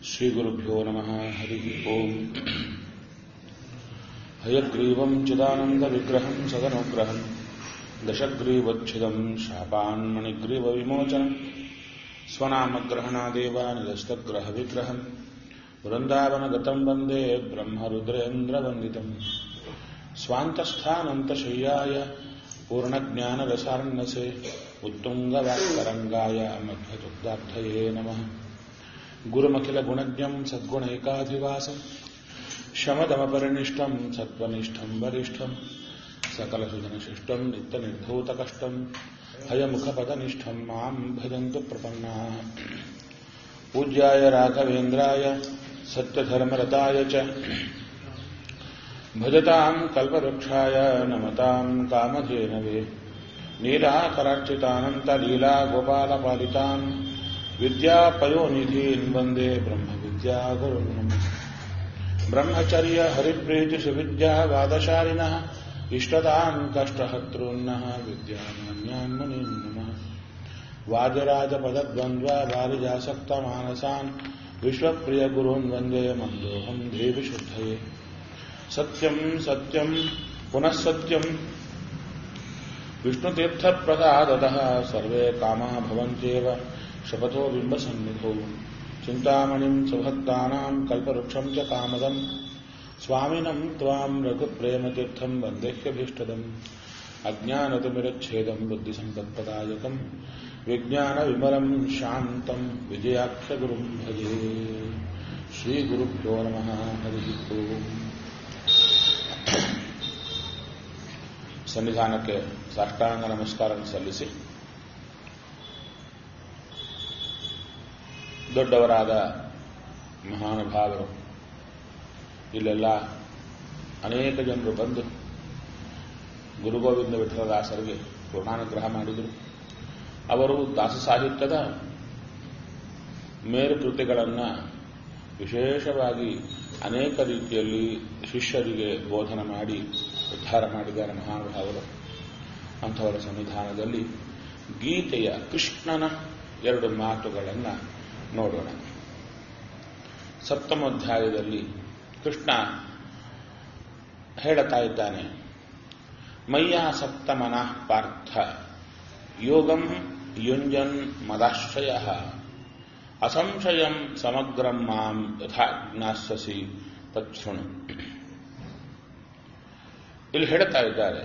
श्रीगुरुभ्यो नमः हरिः ओम् हयग्रीवम् चिदानन्दविग्रहम् सदनुग्रहम् दशग्रीवच्छिदम् शापान्मणिग्रीवविमोचनम् स्वनामग्रहणादेव निरस्तग्रहविग्रहम् वृन्दावनगतम् वन्दे ब्रह्मरुद्रेन्द्रवन्दितम् स्वान्तस्थानन्तशय्याय पूर्णज्ञानरसार्णसे उत्तुङ्गवाक्तरङ्गाय मध्वदुग्धार्थये नमः गुरुमखिलगुणज्ञम् सद्गुणैकाधिवासम् शमदमपरिनिष्टम् सत्त्वनिष्ठम् वरिष्ठम् सकलसुजनशिष्टम् नित्यनिर्धूतकष्टम् हयमुखपदनिष्ठम् माम् भजन्तु प्रपन्नाः पूज्याय राघवेन्द्राय सत्यधर्मरताय च भजताम् कल्पवृक्षाय नमताम् कामधेनवे नीलाकरार्चितानन्तलीलागोपालपालितान् विद्यापयोनिधीन् वन्दे ब्रह्मविद्यागुरुन् ब्रह्मचर्य हरिप्रीतिसुविद्यावादशालिनः इष्टदान् कष्टहर्तॄन्नः विद्यामान्यान् मुनीन् नमः वाजराजपदद्वन्द्वा बालिजासक्तमानसान् विश्वप्रियगुरून् वन्दे मन्दोऽहम् देवि शुद्धये सत्यम् सत्यम् पुनः सत्यम् विष्णुतीर्थप्रसादतः सर्वे कामा भवन्त्येव शपथो बिम्बसन्निधौ चिन्तामणिम् सुभक्तानाम् कल्पवृक्षम् च कामदम् स्वामिनम् त्वाम् रघुप्रेमतीर्थम् वन्देह्यभीष्टदम् अज्ञानतिमिरच्छेदम् बुद्धिसम्पत्प्रदायकम् विज्ञानविमलम् शान्तम् विजयाक्षगुरुम् भजे श्रीगुरुभ्यो नमः हरिः ओम् ಸನ್ನಿಧಾನಕ್ಕೆ ಸಾಷ್ಟಾಂಗ ನಮಸ್ಕಾರ ಸಲ್ಲಿಸಿ ದೊಡ್ಡವರಾದ ಮಹಾನುಭಾವರು ಇಲ್ಲೆಲ್ಲ ಅನೇಕ ಜನರು ಬಂದು ಗುರುಗೋವಿಂದ ವಿಠಲದಾಸರಿಗೆ ಪೂರ್ಣಾನುಗ್ರಹ ಮಾಡಿದರು ಅವರು ದಾಸ ಸಾಹಿತ್ಯದ ಮೇರು ಕೃತಿಗಳನ್ನು ವಿಶೇಷವಾಗಿ ಗೀತೆಯಲ್ಲಿ ರೀತಿಯಲ್ಲಿ ಶಿಷ್ಯರಿಗೆ ಬೋಧನೆ ಮಾಡಿ ಉದ್ಧಾರ ಮಾಡಿದ್ದಾರೆ ಮಹಾನುಭಾವರು ಅಂಥವರ ಸನ್ನಿಧಾನದಲ್ಲಿ ಗೀತೆಯ ಕೃಷ್ಣನ ಎರಡು ಮಾತುಗಳನ್ನು ನೋಡೋಣ ಸಪ್ತಮೋಧ್ಯಾಯದಲ್ಲಿ ಕೃಷ್ಣ ಹೇಳುತ್ತಾ ಇದ್ದಾನೆ ಮಯ್ಯಾಸಕ್ತ ಮನಃ ಪಾರ್ಥ ಯೋಗಂ ಯುಂಜನ್ ಮದಾಶ್ರಯ ಅಸಂಶಯಂ ಸಮಗ್ರಂ ಮಾಂ ಯಥಾ ಜ್ಞಾಸ್ಯಸಿ ತತ್ಸೃಣು ಇಲ್ಲಿ ಹೇಳ್ತಾ ಇದ್ದಾರೆ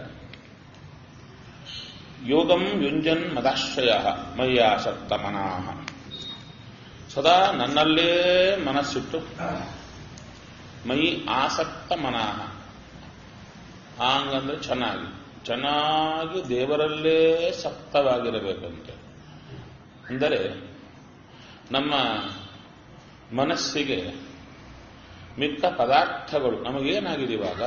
ಯೋಗಂ ಯುಂಜನ್ ಮದಾಶ್ರಯ ಮಯ್ಯಾಸಕ್ತ ಮನಾಹ ಸದಾ ನನ್ನಲ್ಲೇ ಮನಸ್ಸಿಟ್ಟು ಮೈ ಆಸಕ್ತ ಮನಾಹ ಹಾಂಗಂದ್ರೆ ಚೆನ್ನಾಗಿ ಚೆನ್ನಾಗಿ ದೇವರಲ್ಲೇ ಸಕ್ತವಾಗಿರಬೇಕಂತೆ ಅಂದರೆ ನಮ್ಮ ಮನಸ್ಸಿಗೆ ಮಿಕ್ಕ ಪದಾರ್ಥಗಳು ನಮಗೇನಾಗಿದೆ ಇವಾಗ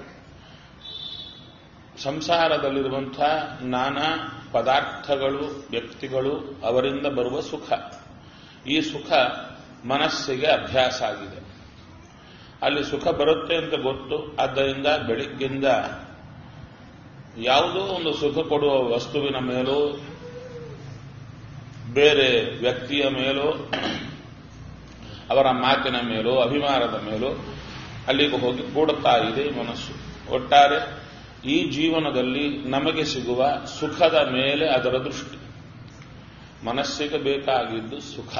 ಸಂಸಾರದಲ್ಲಿರುವಂಥ ನಾನಾ ಪದಾರ್ಥಗಳು ವ್ಯಕ್ತಿಗಳು ಅವರಿಂದ ಬರುವ ಸುಖ ಈ ಸುಖ ಮನಸ್ಸಿಗೆ ಅಭ್ಯಾಸ ಆಗಿದೆ ಅಲ್ಲಿ ಸುಖ ಬರುತ್ತೆ ಅಂತ ಗೊತ್ತು ಆದ್ದರಿಂದ ಬೆಳಿಗ್ಗಿಂದ ಯಾವುದೋ ಒಂದು ಸುಖ ಕೊಡುವ ವಸ್ತುವಿನ ಮೇಲೂ ಬೇರೆ ವ್ಯಕ್ತಿಯ ಮೇಲೋ ಅವರ ಮಾತಿನ ಮೇಲೋ ಅಭಿಮಾನದ ಮೇಲೋ ಅಲ್ಲಿಗೆ ಹೋಗಿ ಕೂಡುತ್ತಾ ಇದೆ ಮನಸ್ಸು ಒಟ್ಟಾರೆ ಈ ಜೀವನದಲ್ಲಿ ನಮಗೆ ಸಿಗುವ ಸುಖದ ಮೇಲೆ ಅದರ ದೃಷ್ಟಿ ಮನಸ್ಸಿಗೆ ಬೇಕಾಗಿದ್ದು ಸುಖ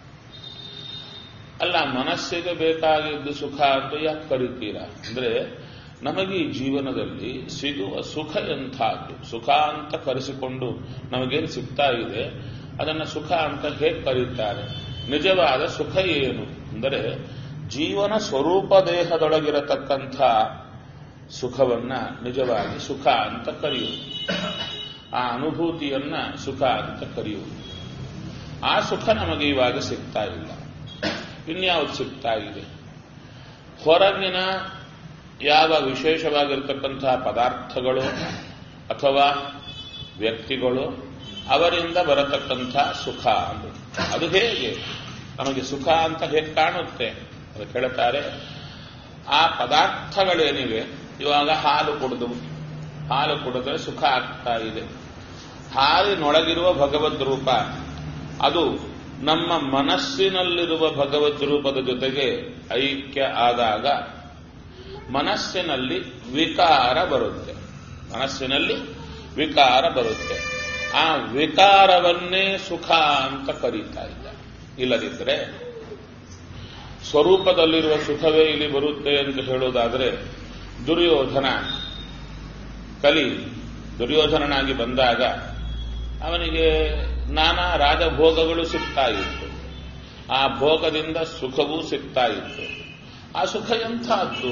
ಅಲ್ಲ ಮನಸ್ಸಿಗೆ ಬೇಕಾಗಿದ್ದು ಸುಖ ಅಂತ ಯಾಕೆ ಕರಿತೀರಾ ಅಂದ್ರೆ ನಮಗೆ ಈ ಜೀವನದಲ್ಲಿ ಸಿಗುವ ಸುಖ ಎಂಥದ್ದು ಸುಖ ಅಂತ ಕರೆಸಿಕೊಂಡು ನಮಗೇನು ಸಿಗ್ತಾ ಇದೆ ಅದನ್ನು ಸುಖ ಅಂತ ಹೇಗೆ ಕರೀತಾರೆ ನಿಜವಾದ ಸುಖ ಏನು ಅಂದರೆ ಜೀವನ ಸ್ವರೂಪ ದೇಹದೊಳಗಿರತಕ್ಕಂಥ ಸುಖವನ್ನ ನಿಜವಾಗಿ ಸುಖ ಅಂತ ಕರೆಯುವುದು ಆ ಅನುಭೂತಿಯನ್ನ ಸುಖ ಅಂತ ಕರೆಯುವುದು ಆ ಸುಖ ನಮಗೆ ಇವಾಗ ಸಿಗ್ತಾ ಇಲ್ಲ ಇನ್ಯಾವುದು ಸಿಗ್ತಾ ಇದೆ ಹೊರಗಿನ ಯಾವ ವಿಶೇಷವಾಗಿರ್ತಕ್ಕಂತಹ ಪದಾರ್ಥಗಳು ಅಥವಾ ವ್ಯಕ್ತಿಗಳು ಅವರಿಂದ ಬರತಕ್ಕಂಥ ಸುಖ ಅಂದು ಅದು ಹೇಗೆ ನಮಗೆ ಸುಖ ಅಂತ ಹೇಗೆ ಕಾಣುತ್ತೆ ಅದು ಕೇಳುತ್ತಾರೆ ಆ ಪದಾರ್ಥಗಳೇನಿವೆ ಇವಾಗ ಹಾಲು ಕುಡಿದು ಹಾಲು ಕುಡಿದ್ರೆ ಸುಖ ಆಗ್ತಾ ಇದೆ ಹಾಲಿನೊಳಗಿರುವ ಭಗವದ್ ರೂಪ ಅದು ನಮ್ಮ ಮನಸ್ಸಿನಲ್ಲಿರುವ ಭಗವದ್ ರೂಪದ ಜೊತೆಗೆ ಐಕ್ಯ ಆದಾಗ ಮನಸ್ಸಿನಲ್ಲಿ ವಿಕಾರ ಬರುತ್ತೆ ಮನಸ್ಸಿನಲ್ಲಿ ವಿಕಾರ ಬರುತ್ತೆ ಆ ವಿಕಾರವನ್ನೇ ಸುಖ ಅಂತ ಕರೀತಾ ಇದ್ದ ಇಲ್ಲದಿದ್ದರೆ ಸ್ವರೂಪದಲ್ಲಿರುವ ಸುಖವೇ ಇಲ್ಲಿ ಬರುತ್ತೆ ಅಂತ ಹೇಳುವುದಾದರೆ ದುರ್ಯೋಧನ ಕಲಿ ದುರ್ಯೋಧನನಾಗಿ ಬಂದಾಗ ಅವನಿಗೆ ನಾನಾ ರಾಜಭೋಗಗಳು ಸಿಗ್ತಾ ಇತ್ತು ಆ ಭೋಗದಿಂದ ಸುಖವೂ ಸಿಗ್ತಾ ಇತ್ತು ಆ ಸುಖ ಎಂಥದ್ದು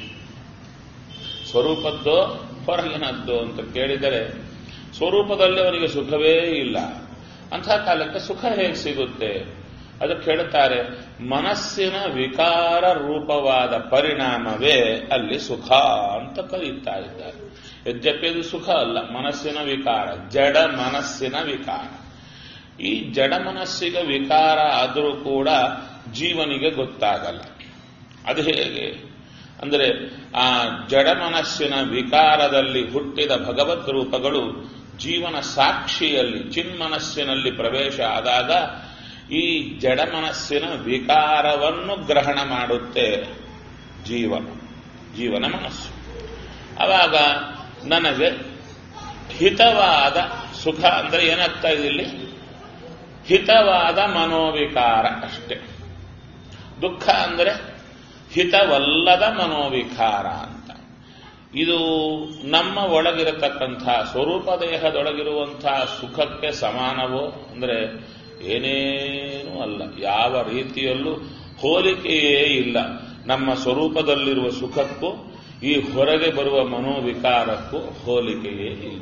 ಸ್ವರೂಪದ್ದೋ ಹೊರಗಿನದ್ದು ಅಂತ ಕೇಳಿದರೆ ಸ್ವರೂಪದಲ್ಲಿ ಅವನಿಗೆ ಸುಖವೇ ಇಲ್ಲ ಅಂಥ ಕಾಲಕ್ಕೆ ಸುಖ ಹೇಗೆ ಸಿಗುತ್ತೆ ಅದಕ್ಕೆ ಹೇಳ್ತಾರೆ ಮನಸ್ಸಿನ ವಿಕಾರ ರೂಪವಾದ ಪರಿಣಾಮವೇ ಅಲ್ಲಿ ಸುಖ ಅಂತ ಕರೀತಾ ಇದ್ದಾರೆ ಯದ್ಯಪಿ ಅದು ಸುಖ ಅಲ್ಲ ಮನಸ್ಸಿನ ವಿಕಾರ ಜಡ ಮನಸ್ಸಿನ ವಿಕಾರ ಈ ಜಡ ಮನಸ್ಸಿಗೆ ವಿಕಾರ ಆದರೂ ಕೂಡ ಜೀವನಿಗೆ ಗೊತ್ತಾಗಲ್ಲ ಅದು ಹೇಗೆ ಅಂದರೆ ಆ ಜಡ ಮನಸ್ಸಿನ ವಿಕಾರದಲ್ಲಿ ಹುಟ್ಟಿದ ಭಗವದ್ ರೂಪಗಳು ಜೀವನ ಸಾಕ್ಷಿಯಲ್ಲಿ ಚಿನ್ಮನಸ್ಸಿನಲ್ಲಿ ಪ್ರವೇಶ ಆದಾಗ ಈ ಜಡ ಮನಸ್ಸಿನ ವಿಕಾರವನ್ನು ಗ್ರಹಣ ಮಾಡುತ್ತೆ ಜೀವನ ಜೀವನ ಮನಸ್ಸು ಆವಾಗ ನನಗೆ ಹಿತವಾದ ಸುಖ ಅಂದರೆ ಏನಾಗ್ತಾ ಇದೆ ಇಲ್ಲಿ ಹಿತವಾದ ಮನೋವಿಕಾರ ಅಷ್ಟೆ ದುಃಖ ಅಂದರೆ ಹಿತವಲ್ಲದ ಮನೋವಿಕಾರ ಅಂತ ಇದು ನಮ್ಮ ಒಳಗಿರತಕ್ಕಂಥ ಸ್ವರೂಪ ದೇಹದೊಳಗಿರುವಂತಹ ಸುಖಕ್ಕೆ ಸಮಾನವೋ ಅಂದರೆ ಏನೇನೂ ಅಲ್ಲ ಯಾವ ರೀತಿಯಲ್ಲೂ ಹೋಲಿಕೆಯೇ ಇಲ್ಲ ನಮ್ಮ ಸ್ವರೂಪದಲ್ಲಿರುವ ಸುಖಕ್ಕೂ ಈ ಹೊರಗೆ ಬರುವ ಮನೋವಿಕಾರಕ್ಕೂ ಹೋಲಿಕೆಯೇ ಇಲ್ಲ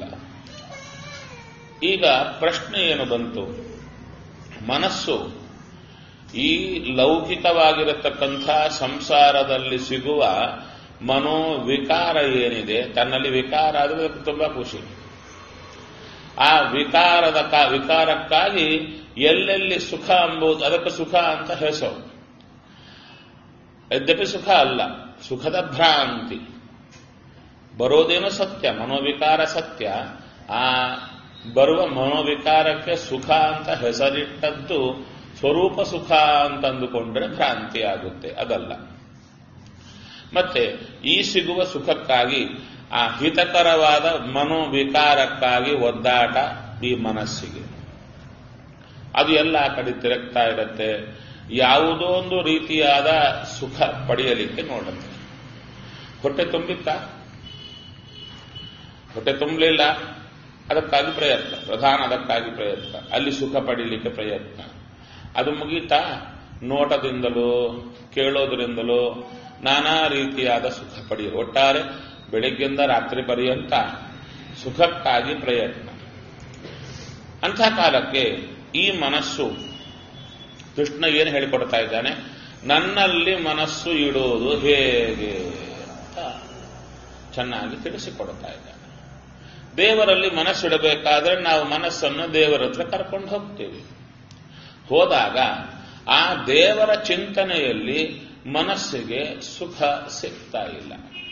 ಈಗ ಪ್ರಶ್ನೆ ಏನು ಬಂತು ಮನಸ್ಸು ಈ ಲೌಕಿಕವಾಗಿರತಕ್ಕಂಥ ಸಂಸಾರದಲ್ಲಿ ಸಿಗುವ ಮನೋವಿಕಾರ ಏನಿದೆ ತನ್ನಲ್ಲಿ ವಿಕಾರ ಆದರೆ ತುಂಬಾ ಖುಷಿ ಆ ವಿಕಾರದ ವಿಕಾರಕ್ಕಾಗಿ ಎಲ್ಲೆಲ್ಲಿ ಸುಖ ಎಂಬುದು ಅದಕ್ಕೆ ಸುಖ ಅಂತ ಹೆಸರು ಯದ್ಯಪಿ ಸುಖ ಅಲ್ಲ ಸುಖದ ಭ್ರಾಂತಿ ಬರೋದೇನೋ ಸತ್ಯ ಮನೋವಿಕಾರ ಸತ್ಯ ಆ ಬರುವ ಮನೋವಿಕಾರಕ್ಕೆ ಸುಖ ಅಂತ ಹೆಸರಿಟ್ಟದ್ದು ಸ್ವರೂಪ ಸುಖ ಅಂತ ಅಂದುಕೊಂಡ್ರೆ ಭ್ರಾಂತಿ ಆಗುತ್ತೆ ಅದಲ್ಲ ಮತ್ತೆ ಈ ಸಿಗುವ ಸುಖಕ್ಕಾಗಿ ಆ ಹಿತಕರವಾದ ಮನೋವಿಕಾರಕ್ಕಾಗಿ ಒದ್ದಾಟ ಈ ಮನಸ್ಸಿಗೆ ಅದು ಎಲ್ಲ ಆ ಕಡೆ ತಿರುಗ್ತಾ ಇರುತ್ತೆ ಯಾವುದೋ ಒಂದು ರೀತಿಯಾದ ಸುಖ ಪಡೆಯಲಿಕ್ಕೆ ನೋಡುತ್ತೆ ಹೊಟ್ಟೆ ತುಂಬಿತ್ತ ಹೊಟ್ಟೆ ತುಂಬಲಿಲ್ಲ ಅದಕ್ಕಾಗಿ ಪ್ರಯತ್ನ ಪ್ರಧಾನ ಅದಕ್ಕಾಗಿ ಪ್ರಯತ್ನ ಅಲ್ಲಿ ಸುಖ ಪಡೀಲಿಕ್ಕೆ ಪ್ರಯತ್ನ ಅದು ಮುಗೀತಾ ನೋಟದಿಂದಲೋ ಕೇಳೋದ್ರಿಂದಲೋ ನಾನಾ ರೀತಿಯಾದ ಸುಖ ಪಡೆಯಲು ಒಟ್ಟಾರೆ ಬೆಳಿಗ್ಗೆಯಿಂದ ರಾತ್ರಿ ಪರ್ಯಂತ ಸುಖಕ್ಕಾಗಿ ಪ್ರಯತ್ನ ಅಂಥ ಕಾಲಕ್ಕೆ ಈ ಮನಸ್ಸು ಕೃಷ್ಣ ಏನು ಹೇಳಿಕೊಡ್ತಾ ಇದ್ದಾನೆ ನನ್ನಲ್ಲಿ ಮನಸ್ಸು ಇಡೋದು ಹೇಗೆ ಅಂತ ಚೆನ್ನಾಗಿ ತಿಳಿಸಿಕೊಡ್ತಾ ಇದ್ದಾನೆ ದೇವರಲ್ಲಿ ಮನಸ್ಸಿಡಬೇಕಾದ್ರೆ ನಾವು ಮನಸ್ಸನ್ನು ದೇವರ ಹತ್ರ ಕರ್ಕೊಂಡು ಹೋಗ್ತೀವಿ ಹೋದಾಗ ಆ ದೇವರ ಚಿಂತನೆಯಲ್ಲಿ ಮನಸ್ಸಿಗೆ ಸುಖ ಸಿಗ್ತಾ ಇಲ್ಲ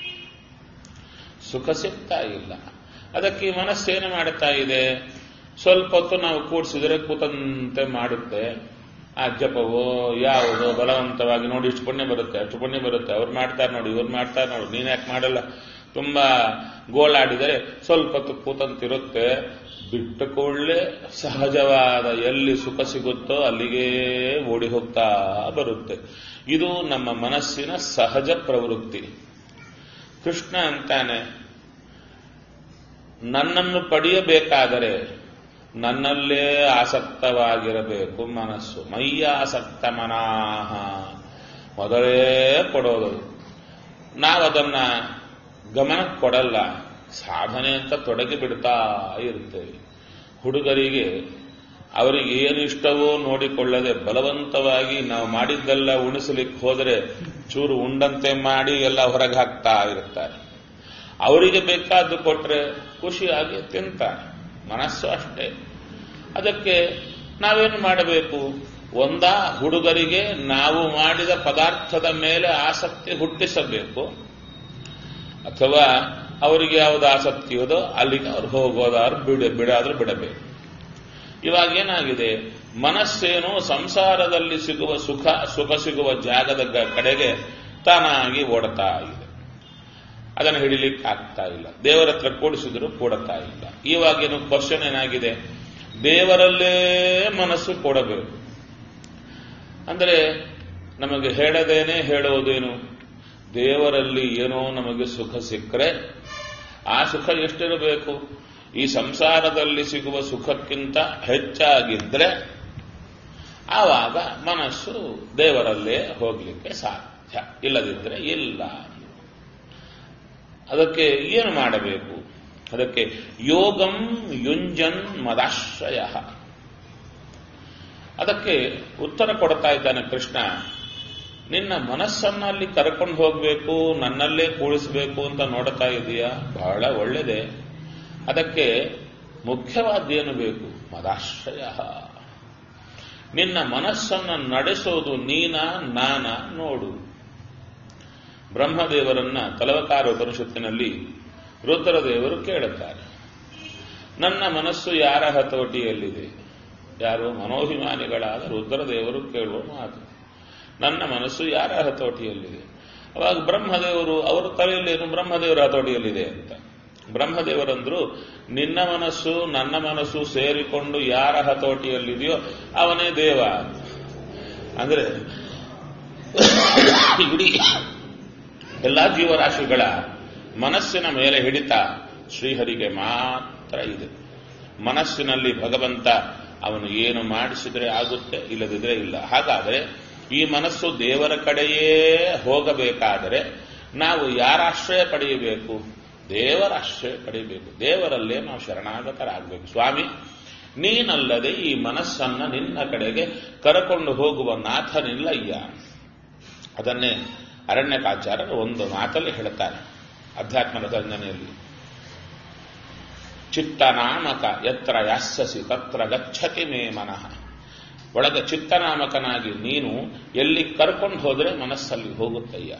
ಸುಖ ಸಿಗ್ತಾ ಇಲ್ಲ ಅದಕ್ಕೆ ಈ ಮನಸ್ಸೇನು ಮಾಡ್ತಾ ಇದೆ ಸ್ವಲ್ಪ ಹೊತ್ತು ನಾವು ಕೂಡಿಸಿದರೆ ಕೂತಂತೆ ಮಾಡುತ್ತೆ ಆ ಜಪವೋ ಯಾವುದೋ ಬಲವಂತವಾಗಿ ನೋಡಿ ಇಷ್ಟು ಪುಣ್ಯ ಬರುತ್ತೆ ಅಷ್ಟು ಪುಣ್ಯ ಬರುತ್ತೆ ಅವ್ರು ಮಾಡ್ತಾರೆ ನೋಡಿ ಇವ್ರು ಮಾಡ್ತಾರೆ ನೋಡಿ ನೀನ್ ಯಾಕೆ ಮಾಡಲ್ಲ ತುಂಬಾ ಗೋಳಾಡಿದರೆ ಸ್ವಲ್ಪ ಹೊತ್ತು ಕೂತಂತಿರುತ್ತೆ ಬಿಟ್ಟ ಕೂಡಲೇ ಸಹಜವಾದ ಎಲ್ಲಿ ಸುಖ ಸಿಗುತ್ತೋ ಅಲ್ಲಿಗೆ ಓಡಿ ಹೋಗ್ತಾ ಬರುತ್ತೆ ಇದು ನಮ್ಮ ಮನಸ್ಸಿನ ಸಹಜ ಪ್ರವೃತ್ತಿ ಕೃಷ್ಣ ಅಂತಾನೆ ನನ್ನನ್ನು ಪಡೆಯಬೇಕಾದರೆ ನನ್ನಲ್ಲೇ ಆಸಕ್ತವಾಗಿರಬೇಕು ಮನಸ್ಸು ಮೈಯ ಆಸಕ್ತ ಮನಾಹ ಮೊದಲೇ ಕೊಡೋದು ನಾವದನ್ನ ಗಮನ ಕೊಡಲ್ಲ ಸಾಧನೆ ಅಂತ ತೊಡಗಿ ಬಿಡ್ತಾ ಇರ್ತೇವೆ ಹುಡುಗರಿಗೆ ಅವರಿಗೆ ಏನು ಇಷ್ಟವೋ ನೋಡಿಕೊಳ್ಳದೆ ಬಲವಂತವಾಗಿ ನಾವು ಮಾಡಿದ್ದೆಲ್ಲ ಉಣಿಸಲಿಕ್ಕೆ ಹೋದರೆ ಚೂರು ಉಂಡಂತೆ ಮಾಡಿ ಎಲ್ಲ ಹೊರಗೆ ಹಾಕ್ತಾ ಇರ್ತಾರೆ ಅವರಿಗೆ ಬೇಕಾದ್ದು ಕೊಟ್ರೆ ಖುಷಿಯಾಗಿ ತಿಂತಾರೆ ಮನಸ್ಸು ಅಷ್ಟೇ ಅದಕ್ಕೆ ನಾವೇನು ಮಾಡಬೇಕು ಒಂದ ಹುಡುಗರಿಗೆ ನಾವು ಮಾಡಿದ ಪದಾರ್ಥದ ಮೇಲೆ ಆಸಕ್ತಿ ಹುಟ್ಟಿಸಬೇಕು ಅಥವಾ ಅವರಿಗೆ ಯಾವುದು ಆಸಕ್ತಿ ಇರೋದೋ ಅಲ್ಲಿಗೆ ಅವ್ರು ಹೋಗೋದಾದ್ರು ಬಿಡ ಬಿಡಾದ್ರೂ ಬಿಡಬೇಕು ಇವಾಗ ಏನಾಗಿದೆ ಮನಸ್ಸೇನು ಸಂಸಾರದಲ್ಲಿ ಸಿಗುವ ಸುಖ ಸುಖ ಸಿಗುವ ಜಾಗದ ಗ- ಕಡೆಗೆ ತಾನಾಗಿ ಓಡ್ತಾ ಇದೆ ಅದನ್ನು ಹಿಡಿಲಿಕ್ಕೆ ಆಗ್ತಾ ಇಲ್ಲ ದೇವರ ಹತ್ರ ಕೂಡಿಸಿದ್ರು ಕೂಡುತ್ತಾ ಇಲ್ಲ ಇವಾಗೇನು ಕ್ವಶನ್ ಏನಾಗಿದೆ ದೇವರಲ್ಲೇ ಮನಸ್ಸು ಕೊಡಬೇಕು ಅಂದರೆ ನಮಗೆ ಹೇಳದೇನೆ ಹೇಳೋದೇನು ದೇವರಲ್ಲಿ ಏನೋ ನಮಗೆ ಸುಖ ಸಿಕ್ಕರೆ ಆ ಸುಖ ಎಷ್ಟಿರಬೇಕು ಈ ಸಂಸಾರದಲ್ಲಿ ಸಿಗುವ ಸುಖಕ್ಕಿಂತ ಹೆಚ್ಚಾಗಿದ್ರೆ ಆವಾಗ ಮನಸ್ಸು ದೇವರಲ್ಲೇ ಹೋಗ್ಲಿಕ್ಕೆ ಸಾಧ್ಯ ಇಲ್ಲದಿದ್ರೆ ಇಲ್ಲ ಅದಕ್ಕೆ ಏನು ಮಾಡಬೇಕು ಅದಕ್ಕೆ ಯೋಗಂ ಯುಂಜನ್ ಮದಾಶ್ರಯ ಅದಕ್ಕೆ ಉತ್ತರ ಕೊಡ್ತಾ ಇದ್ದಾನೆ ಕೃಷ್ಣ ನಿನ್ನ ಮನಸ್ಸನ್ನ ಅಲ್ಲಿ ಕರ್ಕೊಂಡು ಹೋಗ್ಬೇಕು ನನ್ನಲ್ಲೇ ಕೂಡಿಸಬೇಕು ಅಂತ ನೋಡ್ತಾ ಇದೀಯಾ ಬಹಳ ಒಳ್ಳೆಯದೇ ಅದಕ್ಕೆ ಮುಖ್ಯವಾದ್ದೇನು ಬೇಕು ಮದಾಶ್ರಯ ನಿನ್ನ ಮನಸ್ಸನ್ನು ನಡೆಸೋದು ನೀನ ನಾನ ನೋಡು ಬ್ರಹ್ಮದೇವರನ್ನ ತಲವಕಾರ ಉಪನಿಷತ್ತಿನಲ್ಲಿ ರುದ್ರದೇವರು ಕೇಳುತ್ತಾರೆ ನನ್ನ ಮನಸ್ಸು ಯಾರ ಹತೋಟಿಯಲ್ಲಿದೆ ಯಾರು ಮನೋಭಿಮಾನಿಗಳಾದ ರುದ್ರದೇವರು ಕೇಳುವ ಮಾತು ನನ್ನ ಮನಸ್ಸು ಯಾರ ಹತೋಟಿಯಲ್ಲಿದೆ ಅವಾಗ ಬ್ರಹ್ಮದೇವರು ಅವರ ತಲೆಯಲ್ಲೇನು ಬ್ರಹ್ಮದೇವರ ಹತೋಟಿಯಲ್ಲಿದೆ ಅಂತ ಬ್ರಹ್ಮದೇವರಂದ್ರು ನಿನ್ನ ಮನಸ್ಸು ನನ್ನ ಮನಸ್ಸು ಸೇರಿಕೊಂಡು ಯಾರ ಹತೋಟಿಯಲ್ಲಿದೆಯೋ ಅವನೇ ದೇವ ಅಂದ್ರೆ ಇಡೀ ಎಲ್ಲಾ ಜೀವರಾಶಿಗಳ ಮನಸ್ಸಿನ ಮೇಲೆ ಹಿಡಿತ ಶ್ರೀಹರಿಗೆ ಮಾತ್ರ ಇದೆ ಮನಸ್ಸಿನಲ್ಲಿ ಭಗವಂತ ಅವನು ಏನು ಮಾಡಿಸಿದ್ರೆ ಆಗುತ್ತೆ ಇಲ್ಲದಿದ್ರೆ ಇಲ್ಲ ಹಾಗಾದರೆ ಈ ಮನಸ್ಸು ದೇವರ ಕಡೆಯೇ ಹೋಗಬೇಕಾದರೆ ನಾವು ಯಾರ ಆಶ್ರಯ ಪಡೆಯಬೇಕು ದೇವರ ಆಶ್ರಯ ಪಡೆಯಬೇಕು ದೇವರಲ್ಲೇ ನಾವು ಶರಣಾಗತರಾಗಬೇಕು ಸ್ವಾಮಿ ನೀನಲ್ಲದೆ ಈ ಮನಸ್ಸನ್ನ ನಿನ್ನ ಕಡೆಗೆ ಕರಕೊಂಡು ಹೋಗುವ ನಾಥನಿಲ್ಲಯ್ಯ ಅದನ್ನೇ ಅರಣ್ಯಕಾಚಾರ್ಯರು ಒಂದು ಮಾತಲ್ಲಿ ಹೇಳುತ್ತಾರೆ ಅಧ್ಯಾತ್ಮದ ಸಂಜನೆಯಲ್ಲಿ ಚಿತ್ತನಾಮಕ ಎತ್ರ ಯಾಸ್ಯಸಿ ತತ್ರ ಗಚ್ಚತಿ ಮೇ ಮನಃ ಒಳಗೆ ಚಿತ್ತನಾಮಕನಾಗಿ ನೀನು ಎಲ್ಲಿ ಕರ್ಕೊಂಡು ಹೋದರೆ ಮನಸ್ಸಲ್ಲಿ ಹೋಗುತ್ತಯ್ಯ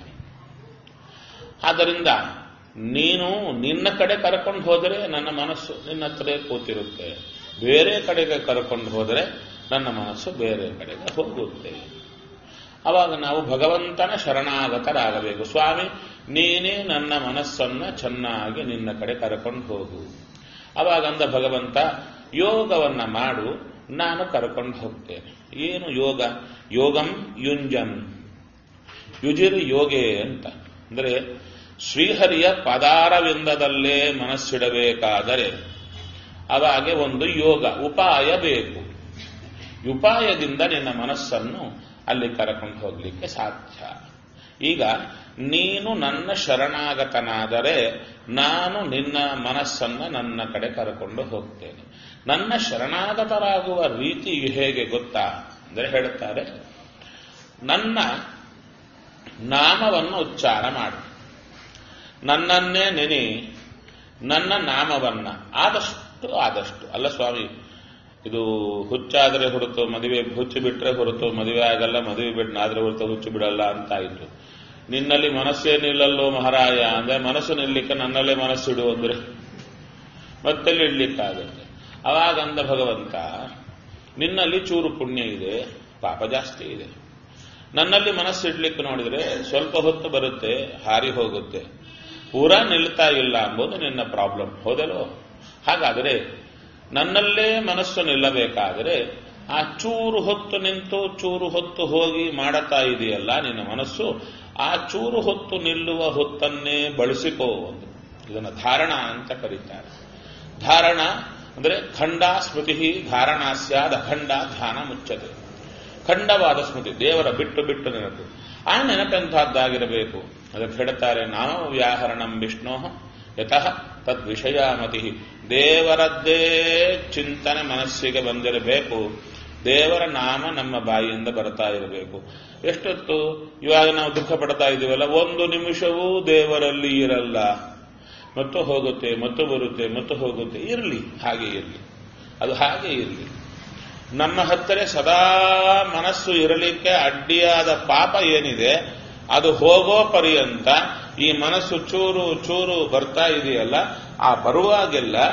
ಆದ್ದರಿಂದ ನೀನು ನಿನ್ನ ಕಡೆ ಕರ್ಕೊಂಡು ಹೋದರೆ ನನ್ನ ಮನಸ್ಸು ನಿನ್ನ ಹತ್ರ ಕೂತಿರುತ್ತೆ ಬೇರೆ ಕಡೆಗೆ ಕರ್ಕೊಂಡು ಹೋದರೆ ನನ್ನ ಮನಸ್ಸು ಬೇರೆ ಕಡೆಗೆ ಹೋಗುತ್ತೆ ಅವಾಗ ನಾವು ಭಗವಂತನ ಶರಣಾಗತರಾಗಬೇಕು ಸ್ವಾಮಿ ನೀನೇ ನನ್ನ ಮನಸ್ಸನ್ನ ಚೆನ್ನಾಗಿ ನಿನ್ನ ಕಡೆ ಕರ್ಕೊಂಡು ಹೋಗು ಅವಾಗ ಅಂದ ಭಗವಂತ ಯೋಗವನ್ನ ಮಾಡು ನಾನು ಕರ್ಕೊಂಡು ಹೋಗ್ತೇನೆ ಏನು ಯೋಗ ಯೋಗಂ ಯುಂಜನ್ ಯುಜಿರ್ ಯೋಗೆ ಅಂತ ಅಂದರೆ ಶ್ರೀಹರಿಯ ಪದಾರವಿಂದದಲ್ಲೇ ಮನಸ್ಸಿಡಬೇಕಾದರೆ ಅವಾಗೆ ಒಂದು ಯೋಗ ಉಪಾಯ ಬೇಕು ಉಪಾಯದಿಂದ ನಿನ್ನ ಮನಸ್ಸನ್ನು ಅಲ್ಲಿ ಕರ್ಕೊಂಡು ಹೋಗ್ಲಿಕ್ಕೆ ಸಾಧ್ಯ ಈಗ ನೀನು ನನ್ನ ಶರಣಾಗತನಾದರೆ ನಾನು ನಿನ್ನ ಮನಸ್ಸನ್ನ ನನ್ನ ಕಡೆ ಕರ್ಕೊಂಡು ಹೋಗ್ತೇನೆ ನನ್ನ ಶರಣಾಗತರಾಗುವ ರೀತಿ ಹೇಗೆ ಗೊತ್ತಾ ಅಂದರೆ ಹೇಳುತ್ತಾರೆ ನನ್ನ ನಾಮವನ್ನು ಉಚ್ಚಾರ ಮಾಡು ನನ್ನನ್ನೇ ನೆನೆ ನನ್ನ ನಾಮವನ್ನ ಆದಷ್ಟು ಆದಷ್ಟು ಅಲ್ಲ ಸ್ವಾಮಿ ಇದು ಹುಚ್ಚಾದರೆ ಹೊರತು ಮದುವೆ ಹುಚ್ಚು ಬಿಟ್ರೆ ಹೊರತು ಮದುವೆ ಆಗಲ್ಲ ಮದುವೆ ಬಿಟ್ಟನಾದ್ರೆ ಹೊರತು ಹುಚ್ಚು ಬಿಡಲ್ಲ ಅಂತ ಆಯಿತು ನಿನ್ನಲ್ಲಿ ಮನಸ್ಸೇ ನಿಲ್ಲಲ್ಲೋ ಮಹಾರಾಯ ಅಂದ್ರೆ ಮನಸ್ಸು ನಿಲ್ಲಕ್ಕೆ ನನ್ನಲ್ಲೇ ಮನಸ್ಸಿಡು ಅಂದ್ರೆ ಮತ್ತೆಲ್ಲಿ ಇಡ್ಲಿಕ್ಕಾಗುತ್ತೆ ಅವಾಗ ಅಂದ ಭಗವಂತ ನಿನ್ನಲ್ಲಿ ಚೂರು ಪುಣ್ಯ ಇದೆ ಪಾಪ ಜಾಸ್ತಿ ಇದೆ ನನ್ನಲ್ಲಿ ಮನಸ್ಸಿಡ್ಲಿಕ್ಕೆ ನೋಡಿದ್ರೆ ಸ್ವಲ್ಪ ಹೊತ್ತು ಬರುತ್ತೆ ಹಾರಿ ಹೋಗುತ್ತೆ ಪೂರಾ ನಿಲ್ತಾ ಇಲ್ಲ ಎಂಬುದು ನಿನ್ನ ಪ್ರಾಬ್ಲಮ್ ಹೋದಲೋ ಹಾಗಾದರೆ ನನ್ನಲ್ಲೇ ಮನಸ್ಸು ನಿಲ್ಲಬೇಕಾದರೆ ಆ ಚೂರು ಹೊತ್ತು ನಿಂತು ಚೂರು ಹೊತ್ತು ಹೋಗಿ ಮಾಡತಾ ಇದೆಯಲ್ಲ ನಿನ್ನ ಮನಸ್ಸು ಆ ಚೂರು ಹೊತ್ತು ನಿಲ್ಲುವ ಹೊತ್ತನ್ನೇ ಬಳಸಿಕೋ ಒಂದು ಇದನ್ನು ಧಾರಣ ಅಂತ ಕರೀತಾರೆ ಧಾರಣ ಅಂದರೆ ಖಂಡ ಸ್ಮೃತಿ ಧಾರಣ ಸ್ಯಾದ ಖಂಡ ಧ್ಯಾನ ಮುಚ್ಚತೆ ಖಂಡವಾದ ಸ್ಮೃತಿ ದೇವರ ಬಿಟ್ಟು ಬಿಟ್ಟು ನೆನಪು ಆ ನೆನಪೆಂಥದ್ದಾಗಿರಬೇಕು ಅದಕ್ಕೆ ಹೇಳ್ತಾರೆ ನಾಮ ವ್ಯಾಹರಣಂ ವಿಷ್ಣೋ ಯತಃ ತದ್ವಿಷಯಾಮತಿ ದೇವರದ್ದೇ ಚಿಂತನೆ ಮನಸ್ಸಿಗೆ ಬಂದಿರಬೇಕು ದೇವರ ನಾಮ ನಮ್ಮ ಬಾಯಿಯಿಂದ ಬರ್ತಾ ಇರಬೇಕು ಎಷ್ಟೊತ್ತು ಇವಾಗ ನಾವು ದುಃಖ ಪಡ್ತಾ ಇದ್ದೀವಲ್ಲ ಒಂದು ನಿಮಿಷವೂ ದೇವರಲ್ಲಿ ಇರಲ್ಲ ಮತ್ತು ಹೋಗುತ್ತೆ ಮತ್ತು ಬರುತ್ತೆ ಮತ್ತು ಹೋಗುತ್ತೆ ಇರಲಿ ಹಾಗೆ ಇರಲಿ ಅದು ಹಾಗೆ ಇರಲಿ ನಮ್ಮ ಹತ್ತಿರ ಸದಾ ಮನಸ್ಸು ಇರಲಿಕ್ಕೆ ಅಡ್ಡಿಯಾದ ಪಾಪ ಏನಿದೆ ಅದು ಹೋಗೋ ಪರ್ಯಂತ ಈ ಮನಸ್ಸು ಚೂರು ಚೂರು ಬರ್ತಾ ಇದೆಯಲ್ಲ ಆ ಬರುವಾಗೆಲ್ಲ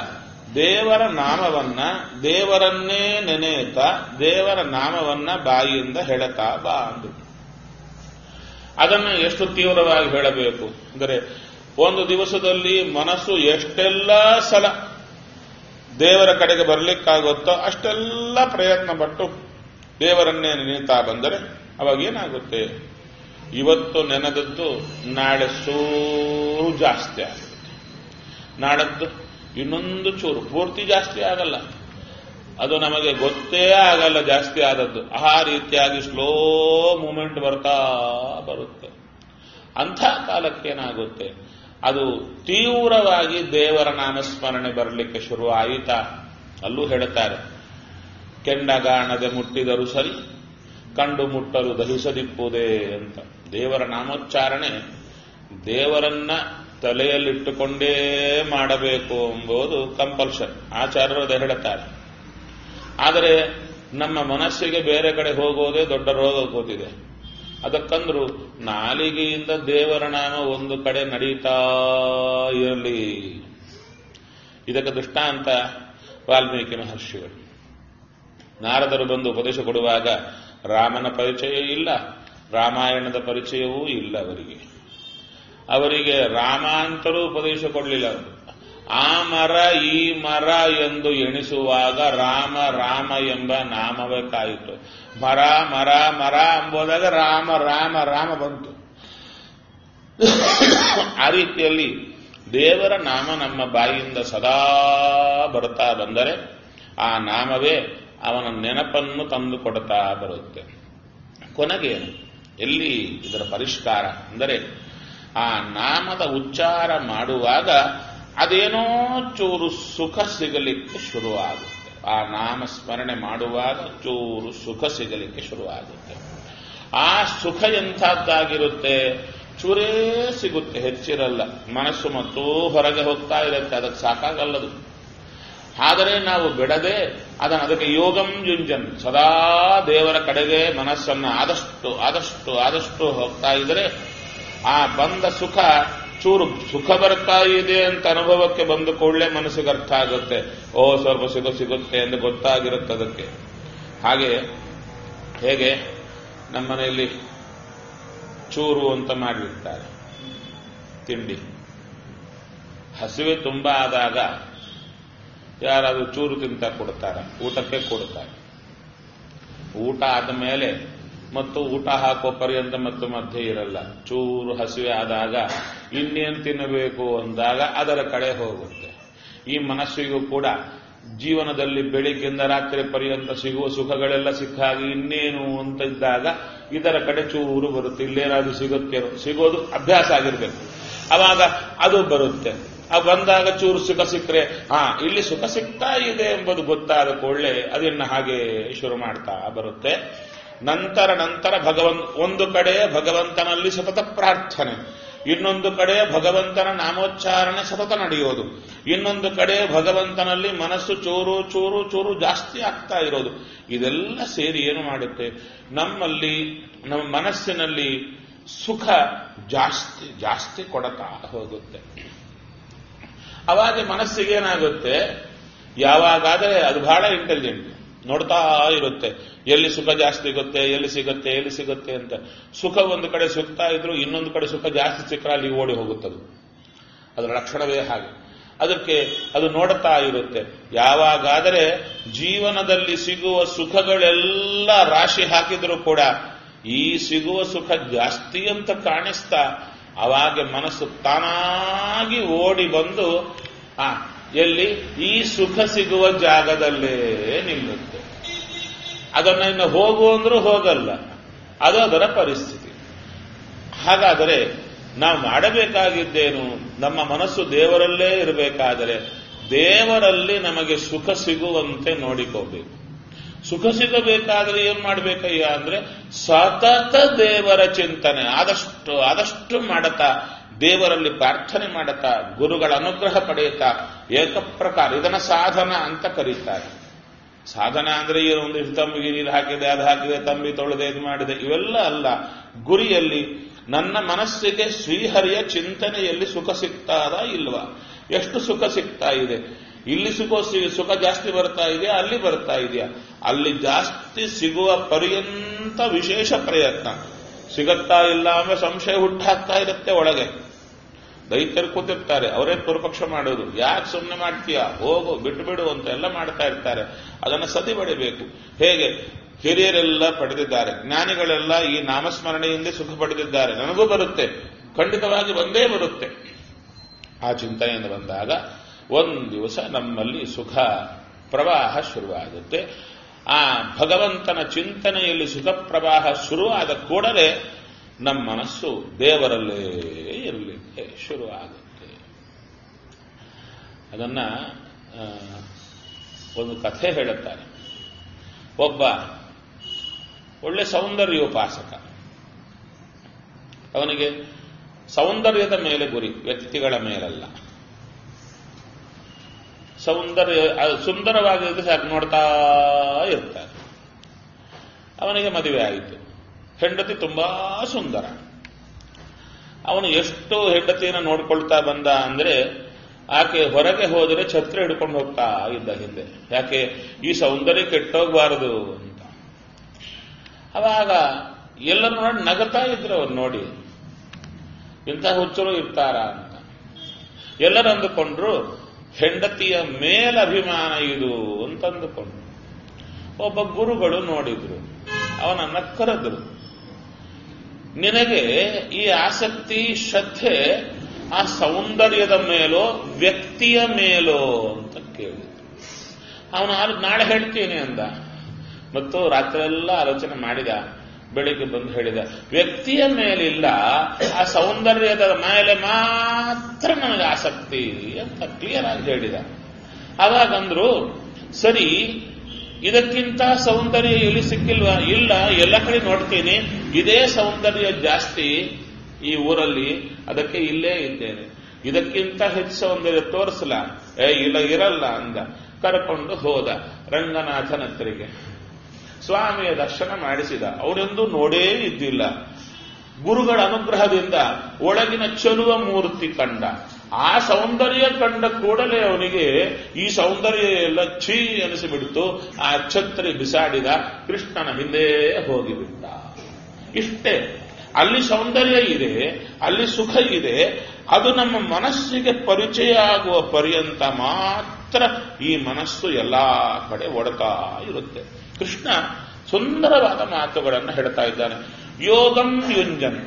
ದೇವರ ನಾಮವನ್ನ ದೇವರನ್ನೇ ನೆನೆಯುತ್ತಾ ದೇವರ ನಾಮವನ್ನ ಬಾಯಿಯಿಂದ ಹೇಳತಾ ಬಾ ಅಂದ್ರು ಅದನ್ನು ಎಷ್ಟು ತೀವ್ರವಾಗಿ ಹೇಳಬೇಕು ಅಂದರೆ ಒಂದು ದಿವಸದಲ್ಲಿ ಮನಸ್ಸು ಎಷ್ಟೆಲ್ಲ ಸಲ ದೇವರ ಕಡೆಗೆ ಬರಲಿಕ್ಕಾಗುತ್ತೋ ಅಷ್ಟೆಲ್ಲ ಪ್ರಯತ್ನ ಪಟ್ಟು ದೇವರನ್ನೇ ನೆನೆಯುತ್ತಾ ಬಂದರೆ ಅವಾಗ ಏನಾಗುತ್ತೆ ಇವತ್ತು ನೆನೆದದ್ದು ನಾಳೆ ಸೂರು ಜಾಸ್ತಿ ಆಗುತ್ತೆ ನಾಡದ್ದು ಇನ್ನೊಂದು ಚೂರು ಪೂರ್ತಿ ಜಾಸ್ತಿ ಆಗಲ್ಲ ಅದು ನಮಗೆ ಗೊತ್ತೇ ಆಗಲ್ಲ ಜಾಸ್ತಿ ಆದದ್ದು ಆ ರೀತಿಯಾಗಿ ಸ್ಲೋ ಮೂಮೆಂಟ್ ಬರ್ತಾ ಬರುತ್ತೆ ಅಂಥ ಕಾಲಕ್ಕೇನಾಗುತ್ತೆ ಅದು ತೀವ್ರವಾಗಿ ದೇವರ ನಾಮಸ್ಮರಣೆ ಬರಲಿಕ್ಕೆ ಶುರು ಆಯಿತಾ ಅಲ್ಲೂ ಹೇಳುತ್ತಾರೆ ಕೆಂಡಗಾಣದೆ ಮುಟ್ಟಿದರೂ ಸರಿ ಕಂಡು ಮುಟ್ಟಲು ದಹಿಸದಿಪ್ಪುದೇ ಅಂತ ದೇವರ ನಾಮೋಚ್ಚಾರಣೆ ದೇವರನ್ನ ತಲೆಯಲ್ಲಿಟ್ಟುಕೊಂಡೇ ಮಾಡಬೇಕು ಎಂಬುದು ಕಂಪಲ್ಷನ್ ಆಚಾರ್ಯರು ಅದು ಹೇಳುತ್ತಾರೆ ಆದರೆ ನಮ್ಮ ಮನಸ್ಸಿಗೆ ಬೇರೆ ಕಡೆ ಹೋಗೋದೇ ದೊಡ್ಡ ರೋಗ ಕೂತಿದೆ ಅದಕ್ಕಂದ್ರು ನಾಲಿಗೆಯಿಂದ ದೇವರ ನಾಮ ಒಂದು ಕಡೆ ನಡೀತಾ ಇರಲಿ ಇದಕ್ಕೆ ದೃಷ್ಟಾಂತ ವಾಲ್ಮೀಕಿ ಮಹರ್ಷಿಗಳು ನಾರದರು ಬಂದು ಉಪದೇಶ ಕೊಡುವಾಗ ರಾಮನ ಪರಿಚಯ ಇಲ್ಲ ರಾಮಾಯಣದ ಪರಿಚಯವೂ ಇಲ್ಲ ಅವರಿಗೆ ಅವರಿಗೆ ರಾಮ ಅಂತಲೂ ಉಪದೇಶ ಕೊಡಲಿಲ್ಲ ಅವರು ಆ ಮರ ಈ ಮರ ಎಂದು ಎಣಿಸುವಾಗ ರಾಮ ರಾಮ ಎಂಬ ನಾಮವೇ ಕಾಯಿತು ಮರ ಮರ ಮರ ಎಂಬುದಾಗ ರಾಮ ರಾಮ ರಾಮ ಬಂತು ಆ ರೀತಿಯಲ್ಲಿ ದೇವರ ನಾಮ ನಮ್ಮ ಬಾಯಿಯಿಂದ ಸದಾ ಬರ್ತಾ ಬಂದರೆ ಆ ನಾಮವೇ ಅವನ ನೆನಪನ್ನು ತಂದು ಕೊಡ್ತಾ ಬರುತ್ತೆ ಕೊನೆಗೇನು ಎಲ್ಲಿ ಇದರ ಪರಿಷ್ಕಾರ ಅಂದರೆ ಆ ನಾಮದ ಉಚ್ಚಾರ ಮಾಡುವಾಗ ಅದೇನೋ ಚೂರು ಸುಖ ಸಿಗಲಿಕ್ಕೆ ಶುರುವಾಗುತ್ತೆ ಆ ನಾಮ ಸ್ಮರಣೆ ಮಾಡುವಾಗ ಚೂರು ಸುಖ ಸಿಗಲಿಕ್ಕೆ ಶುರುವಾಗುತ್ತೆ ಆ ಸುಖ ಎಂಥದ್ದಾಗಿರುತ್ತೆ ಚೂರೇ ಸಿಗುತ್ತೆ ಹೆಚ್ಚಿರಲ್ಲ ಮನಸ್ಸು ಮತ್ತೂ ಹೊರಗೆ ಹೋಗ್ತಾ ಇರುತ್ತೆ ಅದಕ್ಕೆ ಸಾಕಾಗಲ್ಲದು ಆದರೆ ನಾವು ಬಿಡದೆ ಅದನ್ನು ಅದಕ್ಕೆ ಯೋಗಂ ಯುಂಜನ್ ಸದಾ ದೇವರ ಕಡೆಗೆ ಮನಸ್ಸನ್ನು ಆದಷ್ಟು ಆದಷ್ಟು ಆದಷ್ಟು ಹೋಗ್ತಾ ಇದ್ರೆ ಆ ಬಂದ ಸುಖ ಚೂರು ಸುಖ ಬರ್ತಾ ಇದೆ ಅಂತ ಅನುಭವಕ್ಕೆ ಬಂದ ಕೂಡಲೇ ಮನಸ್ಸಿಗೆ ಅರ್ಥ ಆಗುತ್ತೆ ಓ ಸ್ವಲ್ಪ ಸುಖ ಸಿಗುತ್ತೆ ಎಂದು ಗೊತ್ತಾಗಿರುತ್ತೆ ಅದಕ್ಕೆ ಹಾಗೆ ಹೇಗೆ ನಮ್ಮ ಮನೆಯಲ್ಲಿ ಚೂರು ಅಂತ ಮಾಡಿರ್ತಾರೆ ತಿಂಡಿ ಹಸಿವೆ ತುಂಬಾ ಆದಾಗ ಯಾರಾದ್ರೂ ಚೂರು ತಿಂತ ಕೊಡ್ತಾರ ಊಟಕ್ಕೆ ಕೊಡ್ತಾರೆ ಊಟ ಆದ ಮೇಲೆ ಮತ್ತು ಊಟ ಹಾಕೋ ಪರ್ಯಂತ ಮತ್ತು ಮಧ್ಯೆ ಇರಲ್ಲ ಚೂರು ಹಸಿವೆ ಆದಾಗ ಇನ್ನೇನು ತಿನ್ನಬೇಕು ಅಂದಾಗ ಅದರ ಕಡೆ ಹೋಗುತ್ತೆ ಈ ಮನಸ್ಸಿಗೂ ಕೂಡ ಜೀವನದಲ್ಲಿ ಬೆಳಿಗ್ಗೆಯಿಂದ ರಾತ್ರಿ ಪರ್ಯಂತ ಸಿಗುವ ಸುಖಗಳೆಲ್ಲ ಸಿಕ್ಕಾಗಿ ಇನ್ನೇನು ಅಂತ ಇದ್ದಾಗ ಇದರ ಕಡೆ ಚೂರು ಬರುತ್ತೆ ಇಲ್ಲೇನಾದ್ರೂ ಸಿಗುತ್ತೆ ಸಿಗೋದು ಅಭ್ಯಾಸ ಆಗಿರ್ಬೇಕು ಅವಾಗ ಅದು ಬರುತ್ತೆ ಆ ಬಂದಾಗ ಚೂರು ಸುಖ ಸಿಕ್ಕರೆ ಹಾ ಇಲ್ಲಿ ಸುಖ ಸಿಗ್ತಾ ಇದೆ ಎಂಬುದು ಗೊತ್ತಾದ ಕೂಡಲೇ ಅದನ್ನ ಹಾಗೆ ಶುರು ಮಾಡ್ತಾ ಬರುತ್ತೆ ನಂತರ ನಂತರ ಭಗವನ್ ಒಂದು ಕಡೆ ಭಗವಂತನಲ್ಲಿ ಸತತ ಪ್ರಾರ್ಥನೆ ಇನ್ನೊಂದು ಕಡೆ ಭಗವಂತನ ನಾಮೋಚ್ಚಾರಣೆ ಸತತ ನಡೆಯೋದು ಇನ್ನೊಂದು ಕಡೆ ಭಗವಂತನಲ್ಲಿ ಮನಸ್ಸು ಚೂರು ಚೂರು ಚೂರು ಜಾಸ್ತಿ ಆಗ್ತಾ ಇರೋದು ಇದೆಲ್ಲ ಸೇರಿ ಏನು ಮಾಡುತ್ತೆ ನಮ್ಮಲ್ಲಿ ನಮ್ಮ ಮನಸ್ಸಿನಲ್ಲಿ ಸುಖ ಜಾಸ್ತಿ ಜಾಸ್ತಿ ಕೊಡತಾ ಹೋಗುತ್ತೆ ಅವಾಗ ಮನಸ್ಸಿಗೆ ಏನಾಗುತ್ತೆ ಯಾವಾಗಾದರೆ ಅದು ಬಹಳ ಇಂಟೆಲಿಜೆಂಟ್ ನೋಡ್ತಾ ಇರುತ್ತೆ ಎಲ್ಲಿ ಸುಖ ಜಾಸ್ತಿ ಸಿಗುತ್ತೆ ಎಲ್ಲಿ ಸಿಗುತ್ತೆ ಎಲ್ಲಿ ಸಿಗುತ್ತೆ ಅಂತ ಸುಖ ಒಂದು ಕಡೆ ಸಿಗ್ತಾ ಇದ್ರು ಇನ್ನೊಂದು ಕಡೆ ಸುಖ ಜಾಸ್ತಿ ಸಿಕ್ಕರೆ ಅಲ್ಲಿ ಓಡಿ ಹೋಗುತ್ತದು ಅದರ ಲಕ್ಷಣವೇ ಹಾಗೆ ಅದಕ್ಕೆ ಅದು ನೋಡುತ್ತಾ ಇರುತ್ತೆ ಯಾವಾಗಾದರೆ ಜೀವನದಲ್ಲಿ ಸಿಗುವ ಸುಖಗಳೆಲ್ಲ ರಾಶಿ ಹಾಕಿದರೂ ಕೂಡ ಈ ಸಿಗುವ ಸುಖ ಜಾಸ್ತಿ ಅಂತ ಕಾಣಿಸ್ತಾ ಅವಾಗ ಮನಸ್ಸು ತಾನಾಗಿ ಓಡಿ ಬಂದು ಆ ಎಲ್ಲಿ ಈ ಸುಖ ಸಿಗುವ ಜಾಗದಲ್ಲೇ ನಿಲ್ಲುತ್ತೆ ಅದನ್ನ ಇನ್ನು ಹೋಗು ಅಂದ್ರೂ ಹೋಗಲ್ಲ ಅದು ಅದರ ಪರಿಸ್ಥಿತಿ ಹಾಗಾದರೆ ನಾವು ಮಾಡಬೇಕಾಗಿದ್ದೇನು ನಮ್ಮ ಮನಸ್ಸು ದೇವರಲ್ಲೇ ಇರಬೇಕಾದರೆ ದೇವರಲ್ಲಿ ನಮಗೆ ಸುಖ ಸಿಗುವಂತೆ ನೋಡಿಕೋಬೇಕು ಸುಖ ಸಿಗಬೇಕಾದ್ರೆ ಏನ್ ಮಾಡ್ಬೇಕಯ್ಯ ಅಂದ್ರೆ ಸತತ ದೇವರ ಚಿಂತನೆ ಆದಷ್ಟು ಆದಷ್ಟು ಮಾಡತಾ ದೇವರಲ್ಲಿ ಪ್ರಾರ್ಥನೆ ಮಾಡತಾ ಗುರುಗಳ ಅನುಗ್ರಹ ಪಡೆಯುತ್ತಾ ಏಕಪ್ರಕಾರ ಇದನ್ನ ಸಾಧನ ಅಂತ ಕರೀತಾರೆ ಸಾಧನ ಅಂದ್ರೆ ಏನು ಒಂದಿಷ್ಟು ತಂಬಿಗೆ ನೀರು ಹಾಕಿದೆ ಅದು ಹಾಕಿದೆ ತಂಬಿ ತೊಳೆದೆ ಇದು ಮಾಡಿದೆ ಇವೆಲ್ಲ ಅಲ್ಲ ಗುರಿಯಲ್ಲಿ ನನ್ನ ಮನಸ್ಸಿಗೆ ಶ್ರೀಹರಿಯ ಚಿಂತನೆಯಲ್ಲಿ ಸುಖ ಸಿಗ್ತಾದ ಇಲ್ವಾ ಎಷ್ಟು ಸುಖ ಸಿಗ್ತಾ ಇದೆ ಇಲ್ಲಿ ಸಿಗೋ ಸಿ- ಸುಖ ಜಾಸ್ತಿ ಬರ್ತಾ ಇದೆಯಾ ಅಲ್ಲಿ ಬರ್ತಾ ಇದೆಯಾ ಅಲ್ಲಿ ಜಾಸ್ತಿ ಸಿಗುವ ಪರ್ಯಂತ ವಿಶೇಷ ಪ್ರಯತ್ನ ಸಿಗತ್ತಾ ಇಲ್ಲ ಅಂದ್ರೆ ಸಂಶಯ ಹುಟ್ಟಾಗ್ತಾ ಇರುತ್ತೆ ಒಳಗೆ ದೈತ್ಯರು ಕೂತಿರ್ತಾರೆ ಅವರೇ ಪೂರ್ವಪಕ್ಷ ಮಾಡೋದು ಯಾಕೆ ಸುಮ್ಮನೆ ಮಾಡ್ತೀಯಾ ಹೋಗು ಬಿಟ್ಟು ಬಿಡು ಅಂತ ಎಲ್ಲ ಮಾಡ್ತಾ ಇರ್ತಾರೆ ಅದನ್ನು ಸತಿ ಪಡಿಬೇಕು ಹೇಗೆ ಹಿರಿಯರೆಲ್ಲ ಪಡೆದಿದ್ದಾರೆ ಜ್ಞಾನಿಗಳೆಲ್ಲ ಈ ನಾಮಸ್ಮರಣೆಯಿಂದ ಸುಖ ಪಡೆದಿದ್ದಾರೆ ನನಗೂ ಬರುತ್ತೆ ಖಂಡಿತವಾಗಿ ಬಂದೇ ಬರುತ್ತೆ ಆ ಚಿಂತನೆಯಿಂದ ಬಂದಾಗ ಒಂದು ದಿವಸ ನಮ್ಮಲ್ಲಿ ಸುಖ ಪ್ರವಾಹ ಶುರುವಾಗುತ್ತೆ ಆ ಭಗವಂತನ ಚಿಂತನೆಯಲ್ಲಿ ಸುಖ ಪ್ರವಾಹ ಶುರುವಾದ ಕೂಡಲೇ ನಮ್ಮ ಮನಸ್ಸು ದೇವರಲ್ಲೇ ಇರಲಿಕ್ಕೆ ಶುರುವಾಗುತ್ತೆ ಅದನ್ನ ಆ, ಒಂದು ಕಥೆ ಹೇಳುತ್ತಾರೆ ಒಬ್ಬ ಒಳ್ಳೆ ಸೌಂದರ್ಯೋಪಾಸಕ ಅವನಿಗೆ ಸೌಂದರ್ಯದ ಮೇಲೆ ಗುರಿ ವ್ಯಕ್ತಿಗಳ ಮೇಲಲ್ಲ ಸೌಂದರ್ಯ ಅದು ಸುಂದರವಾಗಿದ್ದು ಸಾಕು ನೋಡ್ತಾ ಇರ್ತಾರೆ ಅವನಿಗೆ ಮದುವೆ ಆಯಿತು ಹೆಂಡತಿ ತುಂಬಾ ಸುಂದರ ಅವನು ಎಷ್ಟು ಹೆಂಡತಿಯನ್ನು ನೋಡ್ಕೊಳ್ತಾ ಬಂದ ಅಂದ್ರೆ ಆಕೆ ಹೊರಗೆ ಹೋದರೆ ಛತ್ರ ಹಿಡ್ಕೊಂಡು ಹೋಗ್ತಾ ಇದ್ದ ಹಿಂದೆ ಯಾಕೆ ಈ ಸೌಂದರ್ಯ ಕೆಟ್ಟೋಗ್ಬಾರದು ಅಂತ ಅವಾಗ ಎಲ್ಲರೂ ನೋಡಿ ನಗತಾ ಇದ್ರು ಅವ್ರು ನೋಡಿ ಇಂಥ ಹುಚ್ಚರು ಇರ್ತಾರ ಅಂತ ಎಲ್ಲರೂ ಅಂದುಕೊಂಡ್ರು ಹೆಂಡತಿಯ ಮೇಲಭಿಮಾನ ಇದು ಅಂತ ಅಂದುಕೊಂಡ್ರು ಒಬ್ಬ ಗುರುಗಳು ನೋಡಿದ್ರು ಅವನನ್ನ ಕರೆದ್ರು ನಿನಗೆ ಈ ಆಸಕ್ತಿ ಶ್ರದ್ಧೆ ಆ ಸೌಂದರ್ಯದ ಮೇಲೋ ವ್ಯಕ್ತಿಯ ಮೇಲೋ ಅಂತ ಕೇಳಿದ್ರು ಅವನು ಆಗ ನಾಳೆ ಹೇಳ್ತೀನಿ ಅಂದ ಮತ್ತು ರಾತ್ರಿ ಎಲ್ಲ ಆಲೋಚನೆ ಮಾಡಿದ ಬೆಳಿಗ್ಗೆ ಬಂದು ಹೇಳಿದ ವ್ಯಕ್ತಿಯ ಮೇಲಿಲ್ಲ ಆ ಸೌಂದರ್ಯದ ಮೇಲೆ ಮಾತ್ರ ನನಗೆ ಆಸಕ್ತಿ ಅಂತ ಕ್ಲಿಯರ್ ಆಗಿ ಹೇಳಿದ ಅವಾಗಂದ್ರು ಸರಿ ಇದಕ್ಕಿಂತ ಸೌಂದರ್ಯ ಇಲ್ಲಿ ಸಿಕ್ಕಿಲ್ವಾ ಇಲ್ಲ ಎಲ್ಲ ಕಡೆ ನೋಡ್ತೀನಿ ಇದೇ ಸೌಂದರ್ಯ ಜಾಸ್ತಿ ಈ ಊರಲ್ಲಿ ಅದಕ್ಕೆ ಇಲ್ಲೇ ಇದ್ದೇನೆ ಇದಕ್ಕಿಂತ ಹೆಚ್ಚು ಸೌಂದರ್ಯ ತೋರಿಸಲ ಏ ಇಲ್ಲ ಇರಲ್ಲ ಅಂದ ಕರ್ಕೊಂಡು ಹೋದ ರಂಗನಾಥನ ಹತ್ರಿಗೆ ಸ್ವಾಮಿಯ ದರ್ಶನ ಮಾಡಿಸಿದ ಅವರೆಂದೂ ನೋಡೇ ಇದ್ದಿಲ್ಲ ಗುರುಗಳ ಅನುಗ್ರಹದಿಂದ ಒಳಗಿನ ಚೆಲುವ ಮೂರ್ತಿ ಕಂಡ ಆ ಸೌಂದರ್ಯ ಕಂಡ ಕೂಡಲೇ ಅವನಿಗೆ ಈ ಸೌಂದರ್ಯ ಎಲ್ಲ ಛೀ ಅನಿಸಿಬಿಡ್ತು ಆ ಛತ್ರಿ ಬಿಸಾಡಿದ ಕೃಷ್ಣನ ಹಿಂದೆ ಹೋಗಿಬಿಟ್ಟ ಇಷ್ಟೇ ಅಲ್ಲಿ ಸೌಂದರ್ಯ ಇದೆ ಅಲ್ಲಿ ಸುಖ ಇದೆ ಅದು ನಮ್ಮ ಮನಸ್ಸಿಗೆ ಪರಿಚಯ ಆಗುವ ಪರ್ಯಂತ ಮಾತ್ರ ಈ ಮನಸ್ಸು ಎಲ್ಲಾ ಕಡೆ ಒಡತಾ ಇರುತ್ತೆ ಕೃಷ್ಣ ಸುಂದರವಾದ ಮಾತುಗಳನ್ನು ಹೇಳ್ತಾ ಇದ್ದಾನೆ ಯೋಗಂ ಯುಂಜನ್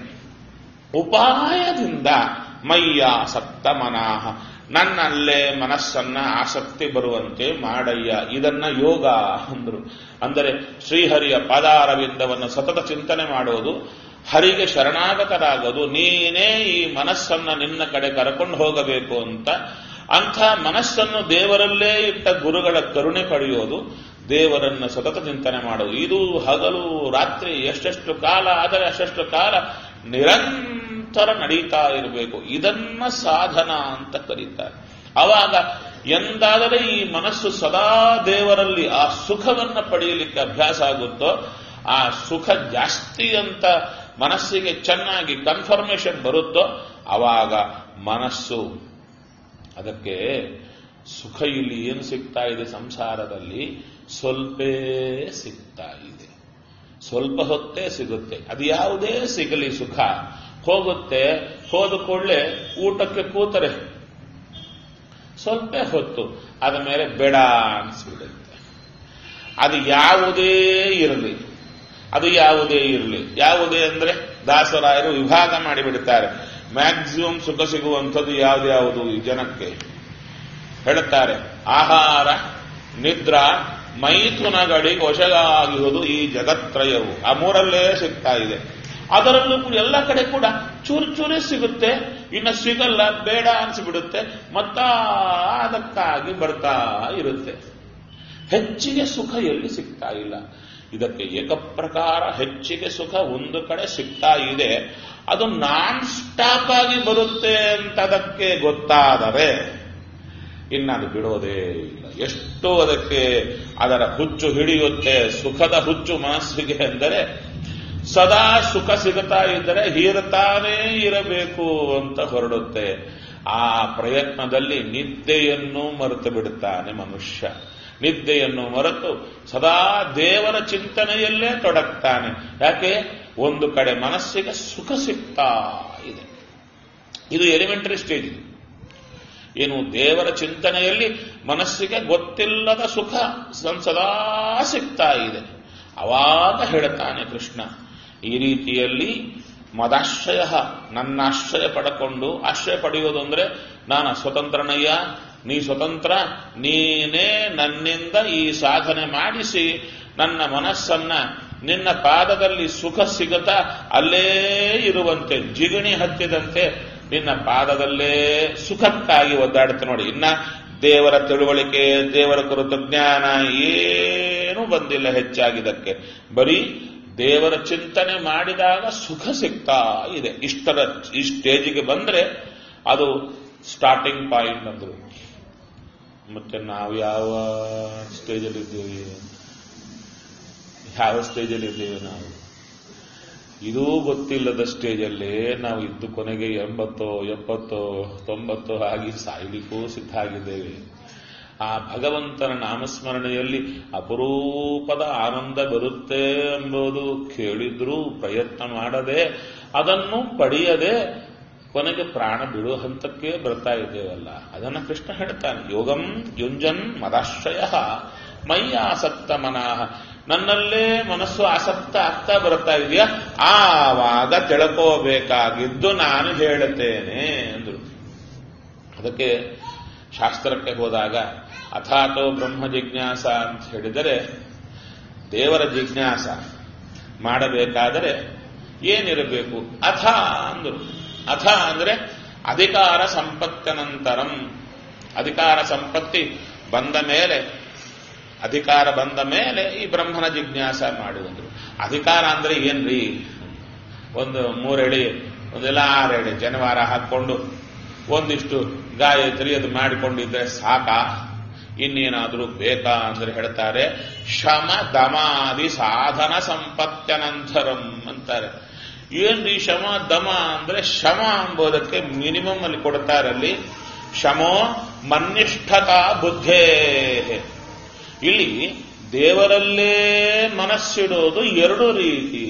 ಉಪಾಯದಿಂದ ಮಯ್ಯಾಸಕ್ತ ಮನಾಹ ನನ್ನಲ್ಲೇ ಮನಸ್ಸನ್ನ ಆಸಕ್ತಿ ಬರುವಂತೆ ಮಾಡಯ್ಯ ಇದನ್ನ ಯೋಗ ಅಂದ್ರು ಅಂದರೆ ಶ್ರೀಹರಿಯ ಪಾದಾರವಿಂದವನ್ನು ಸತತ ಚಿಂತನೆ ಮಾಡೋದು ಹರಿಗೆ ಶರಣಾಗತರಾಗೋದು ನೀನೇ ಈ ಮನಸ್ಸನ್ನ ನಿನ್ನ ಕಡೆ ಕರ್ಕೊಂಡು ಹೋಗಬೇಕು ಅಂತ ಅಂಥ ಮನಸ್ಸನ್ನು ದೇವರಲ್ಲೇ ಇಟ್ಟ ಗುರುಗಳ ಕರುಣೆ ಪಡೆಯೋದು ದೇವರನ್ನ ಸತತ ಚಿಂತನೆ ಮಾಡೋದು ಇದು ಹಗಲು ರಾತ್ರಿ ಎಷ್ಟೆಷ್ಟು ಕಾಲ ಆದರೆ ಅಷ್ಟೆಷ್ಟು ಕಾಲ ನಿರಂತರ ನಡೀತಾ ಇರಬೇಕು ಇದನ್ನ ಸಾಧನ ಅಂತ ಕರೀತಾರೆ ಅವಾಗ ಎಂದಾದರೆ ಈ ಮನಸ್ಸು ಸದಾ ದೇವರಲ್ಲಿ ಆ ಸುಖವನ್ನ ಪಡೆಯಲಿಕ್ಕೆ ಅಭ್ಯಾಸ ಆಗುತ್ತೋ ಆ ಸುಖ ಜಾಸ್ತಿ ಅಂತ ಮನಸ್ಸಿಗೆ ಚೆನ್ನಾಗಿ ಕನ್ಫರ್ಮೇಶನ್ ಬರುತ್ತೋ ಅವಾಗ ಮನಸ್ಸು ಅದಕ್ಕೆ ಸುಖ ಇಲ್ಲಿ ಏನು ಸಿಗ್ತಾ ಇದೆ ಸಂಸಾರದಲ್ಲಿ ಸ್ವಲ್ಪೇ ಸಿಗ್ತಾ ಇದೆ ಸ್ವಲ್ಪ ಹೊತ್ತೇ ಸಿಗುತ್ತೆ ಅದು ಯಾವುದೇ ಸಿಗಲಿ ಸುಖ ಹೋಗುತ್ತೆ ಹೋದ ಕೂಡಲೇ ಊಟಕ್ಕೆ ಕೂತರೆ ಸ್ವಲ್ಪ ಹೊತ್ತು ಅದ ಮೇಲೆ ಬೇಡ ಅನಿಸ್ಬಿಡುತ್ತೆ ಅದು ಯಾವುದೇ ಇರಲಿ ಅದು ಯಾವುದೇ ಇರಲಿ ಯಾವುದೇ ಅಂದ್ರೆ ದಾಸರಾಯರು ವಿಭಾಗ ಮಾಡಿಬಿಡುತ್ತಾರೆ ಮ್ಯಾಕ್ಸಿಮಮ್ ಸುಖ ಸಿಗುವಂಥದ್ದು ಯಾವ್ದ್ಯಾವುದು ಈ ಜನಕ್ಕೆ ಹೇಳುತ್ತಾರೆ ಆಹಾರ ನಿದ್ರಾ ಮೈಥುನಗಳಿಗೆ ವಶಗಾಗಿರುವುದು ಈ ಜಗತ್ರಯವು ಆ ಮೂರಲ್ಲೇ ಸಿಗ್ತಾ ಇದೆ ಅದರಲ್ಲೂ ಕೂಡ ಎಲ್ಲ ಕಡೆ ಕೂಡ ಚೂರು ಚೂರೇ ಸಿಗುತ್ತೆ ಇನ್ನು ಸಿಗಲ್ಲ ಬೇಡ ಅನ್ಸಿಬಿಡುತ್ತೆ ಮತ್ತ ಅದಕ್ಕಾಗಿ ಬರ್ತಾ ಇರುತ್ತೆ ಹೆಚ್ಚಿಗೆ ಸುಖ ಎಲ್ಲಿ ಸಿಗ್ತಾ ಇಲ್ಲ ಇದಕ್ಕೆ ಏಕಪ್ರಕಾರ ಹೆಚ್ಚಿಗೆ ಸುಖ ಒಂದು ಕಡೆ ಸಿಗ್ತಾ ಇದೆ ಅದು ನಾನ್ ಸ್ಟಾಪ್ ಆಗಿ ಬರುತ್ತೆ ಅಂತ ಅದಕ್ಕೆ ಗೊತ್ತಾದರೆ ಇನ್ನದು ಬಿಡೋದೇ ಇಲ್ಲ ಎಷ್ಟು ಅದಕ್ಕೆ ಅದರ ಹುಚ್ಚು ಹಿಡಿಯುತ್ತೆ ಸುಖದ ಹುಚ್ಚು ಮನಸ್ಸಿಗೆ ಅಂದರೆ ಸದಾ ಸುಖ ಸಿಗುತ್ತಾ ಇದ್ದರೆ ಹೀರುತ್ತಾನೇ ಇರಬೇಕು ಅಂತ ಹೊರಡುತ್ತೆ ಆ ಪ್ರಯತ್ನದಲ್ಲಿ ನಿದ್ದೆಯನ್ನು ಮರೆತು ಬಿಡುತ್ತಾನೆ ಮನುಷ್ಯ ನಿದ್ದೆಯನ್ನು ಮರೆತು ಸದಾ ದೇವರ ಚಿಂತನೆಯಲ್ಲೇ ತೊಡಗ್ತಾನೆ ಯಾಕೆ ಒಂದು ಕಡೆ ಮನಸ್ಸಿಗೆ ಸುಖ ಸಿಗ್ತಾ ಇದೆ ಇದು ಎಲಿಮೆಂಟರಿ ಸ್ಟೇಜ್ ಇದು ಏನು ದೇವರ ಚಿಂತನೆಯಲ್ಲಿ ಮನಸ್ಸಿಗೆ ಗೊತ್ತಿಲ್ಲದ ಸುಖ ಸದಾ ಸಿಗ್ತಾ ಇದೆ ಅವಾಗ ಹೇಳ್ತಾನೆ ಕೃಷ್ಣ ಈ ರೀತಿಯಲ್ಲಿ ಮದಾಶ್ರಯ ನನ್ನ ಆಶ್ರಯ ಪಡ್ಕೊಂಡು ಆಶ್ರಯ ಪಡೆಯೋದು ಅಂದ್ರೆ ನಾನು ಸ್ವತಂತ್ರನಯ್ಯ ನೀ ಸ್ವತಂತ್ರ ನೀನೇ ನನ್ನಿಂದ ಈ ಸಾಧನೆ ಮಾಡಿಸಿ ನನ್ನ ಮನಸ್ಸನ್ನ ನಿನ್ನ ಪಾದದಲ್ಲಿ ಸುಖ ಸಿಗತಾ ಅಲ್ಲೇ ಇರುವಂತೆ ಜಿಗಣಿ ಹತ್ತಿದಂತೆ ನಿನ್ನ ಪಾದದಲ್ಲೇ ಸುಖಕ್ಕಾಗಿ ಒದ್ದಾಡುತ್ತೆ ನೋಡಿ ಇನ್ನ ದೇವರ ತಿಳುವಳಿಕೆ ದೇವರ ಕುರಿತು ಜ್ಞಾನ ಏನೂ ಬಂದಿಲ್ಲ ಹೆಚ್ಚಾಗಿದ್ದಕ್ಕೆ ಬರೀ ದೇವರ ಚಿಂತನೆ ಮಾಡಿದಾಗ ಸುಖ ಸಿಗ್ತಾ ಇದೆ ಇಷ್ಟರ ಈ ಸ್ಟೇಜಿಗೆ ಬಂದ್ರೆ ಅದು ಸ್ಟಾರ್ಟಿಂಗ್ ಪಾಯಿಂಟ್ ಅಂದ್ರು ಮತ್ತೆ ನಾವು ಯಾವ ಸ್ಟೇಜಲ್ಲಿ ಇದ್ದೀವಿ ಯಾವ ಸ್ಟೇಜಲ್ಲಿ ಇದ್ದೀವಿ ನಾವು ಇದೂ ಗೊತ್ತಿಲ್ಲದ ಸ್ಟೇಜಲ್ಲಿ ನಾವು ಇದ್ದು ಕೊನೆಗೆ ಎಂಬತ್ತೋ ಎಪ್ಪತ್ತೋ ತೊಂಬತ್ತೋ ಆಗಿ ಸಾಯ್ಲಿಕ್ಕೂ ಸಿದ್ಧ ಆಗಿದ್ದೇವೆ ಆ ಭಗವಂತನ ನಾಮಸ್ಮರಣೆಯಲ್ಲಿ ಅಪರೂಪದ ಆನಂದ ಬರುತ್ತೆ ಎಂಬುದು ಕೇಳಿದ್ರೂ ಪ್ರಯತ್ನ ಮಾಡದೆ ಅದನ್ನು ಪಡೆಯದೆ ಕೊನೆಗೆ ಪ್ರಾಣ ಬಿಡುವ ಹಂತಕ್ಕೆ ಬರ್ತಾ ಇದ್ದೇವಲ್ಲ ಅದನ್ನ ಕೃಷ್ಣ ಹೇಳ್ತಾನೆ ಯೋಗಂ ಯುಂಜನ್ ಮದಾಶ್ರಯ ಮೈ ಆಸಕ್ತ ಮನಃ ನನ್ನಲ್ಲೇ ಮನಸ್ಸು ಆಸಕ್ತ ಆಗ್ತಾ ಬರ್ತಾ ಇದೆಯಾ ಆವಾಗ ತಿಳ್ಕೋಬೇಕಾಗಿದ್ದು ನಾನು ಹೇಳುತ್ತೇನೆ ಅಂದ್ರು ಅದಕ್ಕೆ ಶಾಸ್ತ್ರಕ್ಕೆ ಹೋದಾಗ ಅಥಾತೋ ಬ್ರಹ್ಮ ಜಿಜ್ಞಾಸ ಅಂತ ಹೇಳಿದರೆ ದೇವರ ಜಿಜ್ಞಾಸ ಮಾಡಬೇಕಾದರೆ ಏನಿರಬೇಕು ಅಥ ಅಂದ್ರು ಅಥ ಅಂದ್ರೆ ಅಧಿಕಾರ ಸಂಪತ್ತನಂತರಂ ಅಧಿಕಾರ ಸಂಪತ್ತಿ ಬಂದ ಮೇಲೆ ಅಧಿಕಾರ ಬಂದ ಮೇಲೆ ಈ ಬ್ರಹ್ಮನ ಜಿಜ್ಞಾಸ ಮಾಡುವಂದ್ರು ಅಧಿಕಾರ ಅಂದ್ರೆ ಏನ್ರಿ ಒಂದು ಮೂರೆಳಿ ಒಂದೆಲ್ಲ ಆರೆಳೆ ಜನವಾರ ಹಾಕೊಂಡು ಒಂದಿಷ್ಟು ಗಾಯತ್ರಿ ಅದು ಮಾಡಿಕೊಂಡಿದ್ರೆ ಸಾಕ ಇನ್ನೇನಾದ್ರೂ ಬೇಕಾ ಅಂದ್ರೆ ಹೇಳ್ತಾರೆ ಶಮ ದಮಾದಿ ಸಾಧನ ಸಂಪತ್ತನಂತರಂ ಅಂತಾರೆ ಏನ್ರಿ ಶಮ ದಮ ಅಂದ್ರೆ ಶಮ ಎಂಬುದಕ್ಕೆ ಮಿನಿಮಮ್ ಅಲ್ಲಿ ಕೊಡ್ತಾರೆ ಅಲ್ಲಿ ಶಮೋ ಮನ್ನಿಷ್ಠತಾ ಬುದ್ಧೇ ಇಲ್ಲಿ ದೇವರಲ್ಲೇ ಮನಸ್ಸಿಡೋದು ಎರಡು ರೀತಿ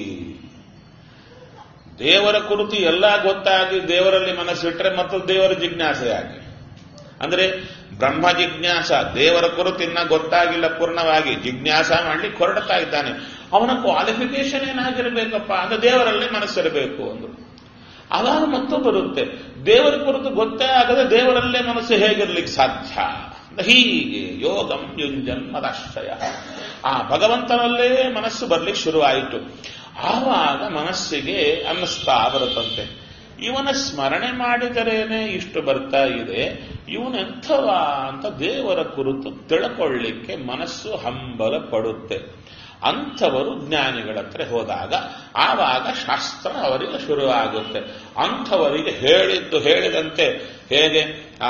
ದೇವರ ಕುರಿತು ಎಲ್ಲ ಗೊತ್ತಾಗಿ ದೇವರಲ್ಲಿ ಮನಸ್ಸಿಟ್ರೆ ಮತ್ತು ದೇವರ ಜಿಜ್ಞಾಸೆಯಾಗಿ ಅಂದ್ರೆ ಬ್ರಹ್ಮ ಜಿಜ್ಞಾಸ ದೇವರ ಕುರಿತು ಇನ್ನ ಗೊತ್ತಾಗಿಲ್ಲ ಪೂರ್ಣವಾಗಿ ಜಿಜ್ಞಾಸ ಮಾಡ್ಲಿಕ್ಕೆ ಹೊರಡ್ತಾ ಇದ್ದಾನೆ ಅವನ ಕ್ವಾಲಿಫಿಕೇಶನ್ ಏನಾಗಿರ್ಬೇಕಪ್ಪ ಅಂದ್ರೆ ದೇವರಲ್ಲೇ ಮನಸ್ಸಿರಬೇಕು ಅಂದ್ರು ಅವಾಗ ಮತ್ತು ಬರುತ್ತೆ ದೇವರ ಕುರಿತು ಗೊತ್ತೇ ಆಗದೆ ದೇವರಲ್ಲೇ ಮನಸ್ಸು ಹೇಗಿರ್ಲಿಕ್ಕೆ ಸಾಧ್ಯ ಹೀಗೆ ಯೋಗಂ ಯುಂಜನ್ ಮದಾಶ್ರಯ ಆ ಭಗವಂತನಲ್ಲೇ ಮನಸ್ಸು ಬರ್ಲಿಕ್ಕೆ ಶುರುವಾಯಿತು ಆವಾಗ ಮನಸ್ಸಿಗೆ ಅನ್ನಿಸ್ತಾ ಬರುತ್ತಂತೆ ಇವನ ಸ್ಮರಣೆ ಮಾಡಿದರೇನೆ ಇಷ್ಟು ಬರ್ತಾ ಇದೆ ಇವನೆಂಥವ ಅಂತ ದೇವರ ಕುರಿತು ತಿಳ್ಕೊಳ್ಳಿಕ್ಕೆ ಮನಸ್ಸು ಹಂಬಲ ಪಡುತ್ತೆ ಅಂಥವರು ಜ್ಞಾನಿಗಳ ಹತ್ರ ಹೋದಾಗ ಆವಾಗ ಶಾಸ್ತ್ರ ಅವರಿಗೆ ಶುರುವಾಗುತ್ತೆ ಅಂಥವರಿಗೆ ಹೇಳಿದ್ದು ಹೇಳಿದಂತೆ ಹೇಗೆ ಆ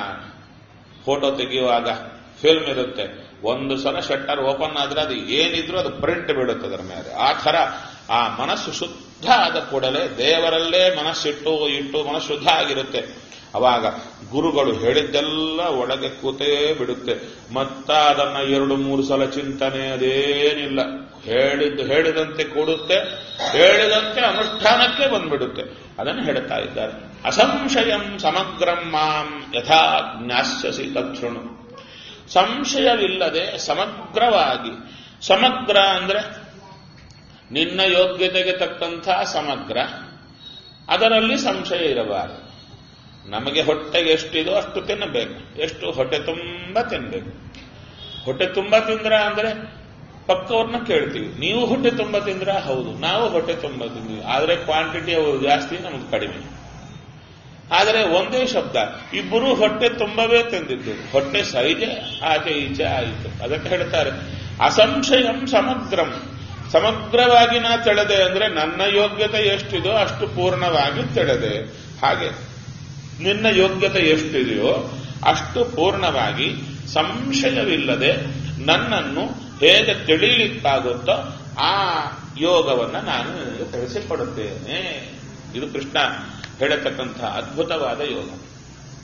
ಫೋಟೋ ತೆಗೆಯುವಾಗ ಫಿಲ್ಮ್ ಇರುತ್ತೆ ಒಂದು ಸಲ ಶಟ್ಟರ್ ಓಪನ್ ಆದ್ರೆ ಅದು ಏನಿದ್ರು ಅದು ಪ್ರಿಂಟ್ ಬೀಳುತ್ತೆ ಅದರ ಮೇಲೆ ಆ ಥರ ಆ ಮನಸ್ಸು ಶುದ್ಧ ಆದ ಕೂಡಲೇ ದೇವರಲ್ಲೇ ಮನಸ್ಸಿಟ್ಟು ಇಟ್ಟು ಮನಸ್ಸು ಶುದ್ಧ ಆಗಿರುತ್ತೆ ಅವಾಗ ಗುರುಗಳು ಹೇಳಿದ್ದೆಲ್ಲ ಒಳಗೆ ಕೂತೇ ಬಿಡುತ್ತೆ ಮತ್ತ ಅದನ್ನ ಎರಡು ಮೂರು ಸಲ ಚಿಂತನೆ ಅದೇನಿಲ್ಲ ಹೇಳಿದ್ದು ಹೇಳಿದಂತೆ ಕೂಡುತ್ತೆ ಹೇಳಿದಂತೆ ಅನುಷ್ಠಾನಕ್ಕೆ ಬಂದ್ಬಿಡುತ್ತೆ ಅದನ್ನು ಹೇಳ್ತಾ ಇದ್ದಾರೆ ಅಸಂಶಯಂ ಸಮಗ್ರಂ ಮಾಂ ಯಥಾ ಜ್ಞಾಸ್ಯಸಿ ತಕ್ಷಣು ಸಂಶಯವಿಲ್ಲದೆ ಸಮಗ್ರವಾಗಿ ಸಮಗ್ರ ಅಂದ್ರೆ ನಿನ್ನ ಯೋಗ್ಯತೆಗೆ ತಕ್ಕಂಥ ಸಮಗ್ರ ಅದರಲ್ಲಿ ಸಂಶಯ ಇರಬಾರದು ನಮಗೆ ಹೊಟ್ಟೆಗೆ ಎಷ್ಟಿದೋ ಅಷ್ಟು ತಿನ್ನಬೇಕು ಎಷ್ಟು ಹೊಟ್ಟೆ ತುಂಬ ತಿನ್ನಬೇಕು ಹೊಟ್ಟೆ ತುಂಬ ತಿಂದ್ರ ಅಂದ್ರೆ ಪಕ್ಕವ್ರನ್ನ ಕೇಳ್ತೀವಿ ನೀವು ಹೊಟ್ಟೆ ತುಂಬ ತಿಂದ್ರ ಹೌದು ನಾವು ಹೊಟ್ಟೆ ತುಂಬ ತಿಂದ್ವಿ ಆದ್ರೆ ಕ್ವಾಂಟಿಟಿ ಅವರು ಜಾಸ್ತಿ ನಮ್ಗೆ ಕಡಿಮೆ ಆದರೆ ಒಂದೇ ಶಬ್ದ ಇಬ್ಬರು ಹೊಟ್ಟೆ ತುಂಬವೇ ತಿಂದಿದ್ದು ಹೊಟ್ಟೆ ಸೈಜೆ ಆಚೆ ಈಚೆ ಆಯಿತು ಅದಕ್ಕೆ ಹೇಳ್ತಾರೆ ಅಸಂಶಯಂ ಸಮಗ್ರಂ ಸಮಗ್ರವಾಗಿ ನಾ ತೆಳೆದೆ ಅಂದ್ರೆ ನನ್ನ ಯೋಗ್ಯತೆ ಎಷ್ಟಿದೋ ಅಷ್ಟು ಪೂರ್ಣವಾಗಿ ತೆಳೆದೆ ಹಾಗೆ ನಿನ್ನ ಯೋಗ್ಯತೆ ಎಷ್ಟಿದೆಯೋ ಅಷ್ಟು ಪೂರ್ಣವಾಗಿ ಸಂಶಯವಿಲ್ಲದೆ ನನ್ನನ್ನು ಹೇಗೆ ತಿಳಿಯಲಿಕ್ಕಾಗುತ್ತೋ ಆ ಯೋಗವನ್ನ ನಾನು ನಿನಗೆ ತಿಳಿಸಿಕೊಡುತ್ತೇನೆ ಇದು ಕೃಷ್ಣ ಹೇಳತಕ್ಕಂಥ ಅದ್ಭುತವಾದ ಯೋಗ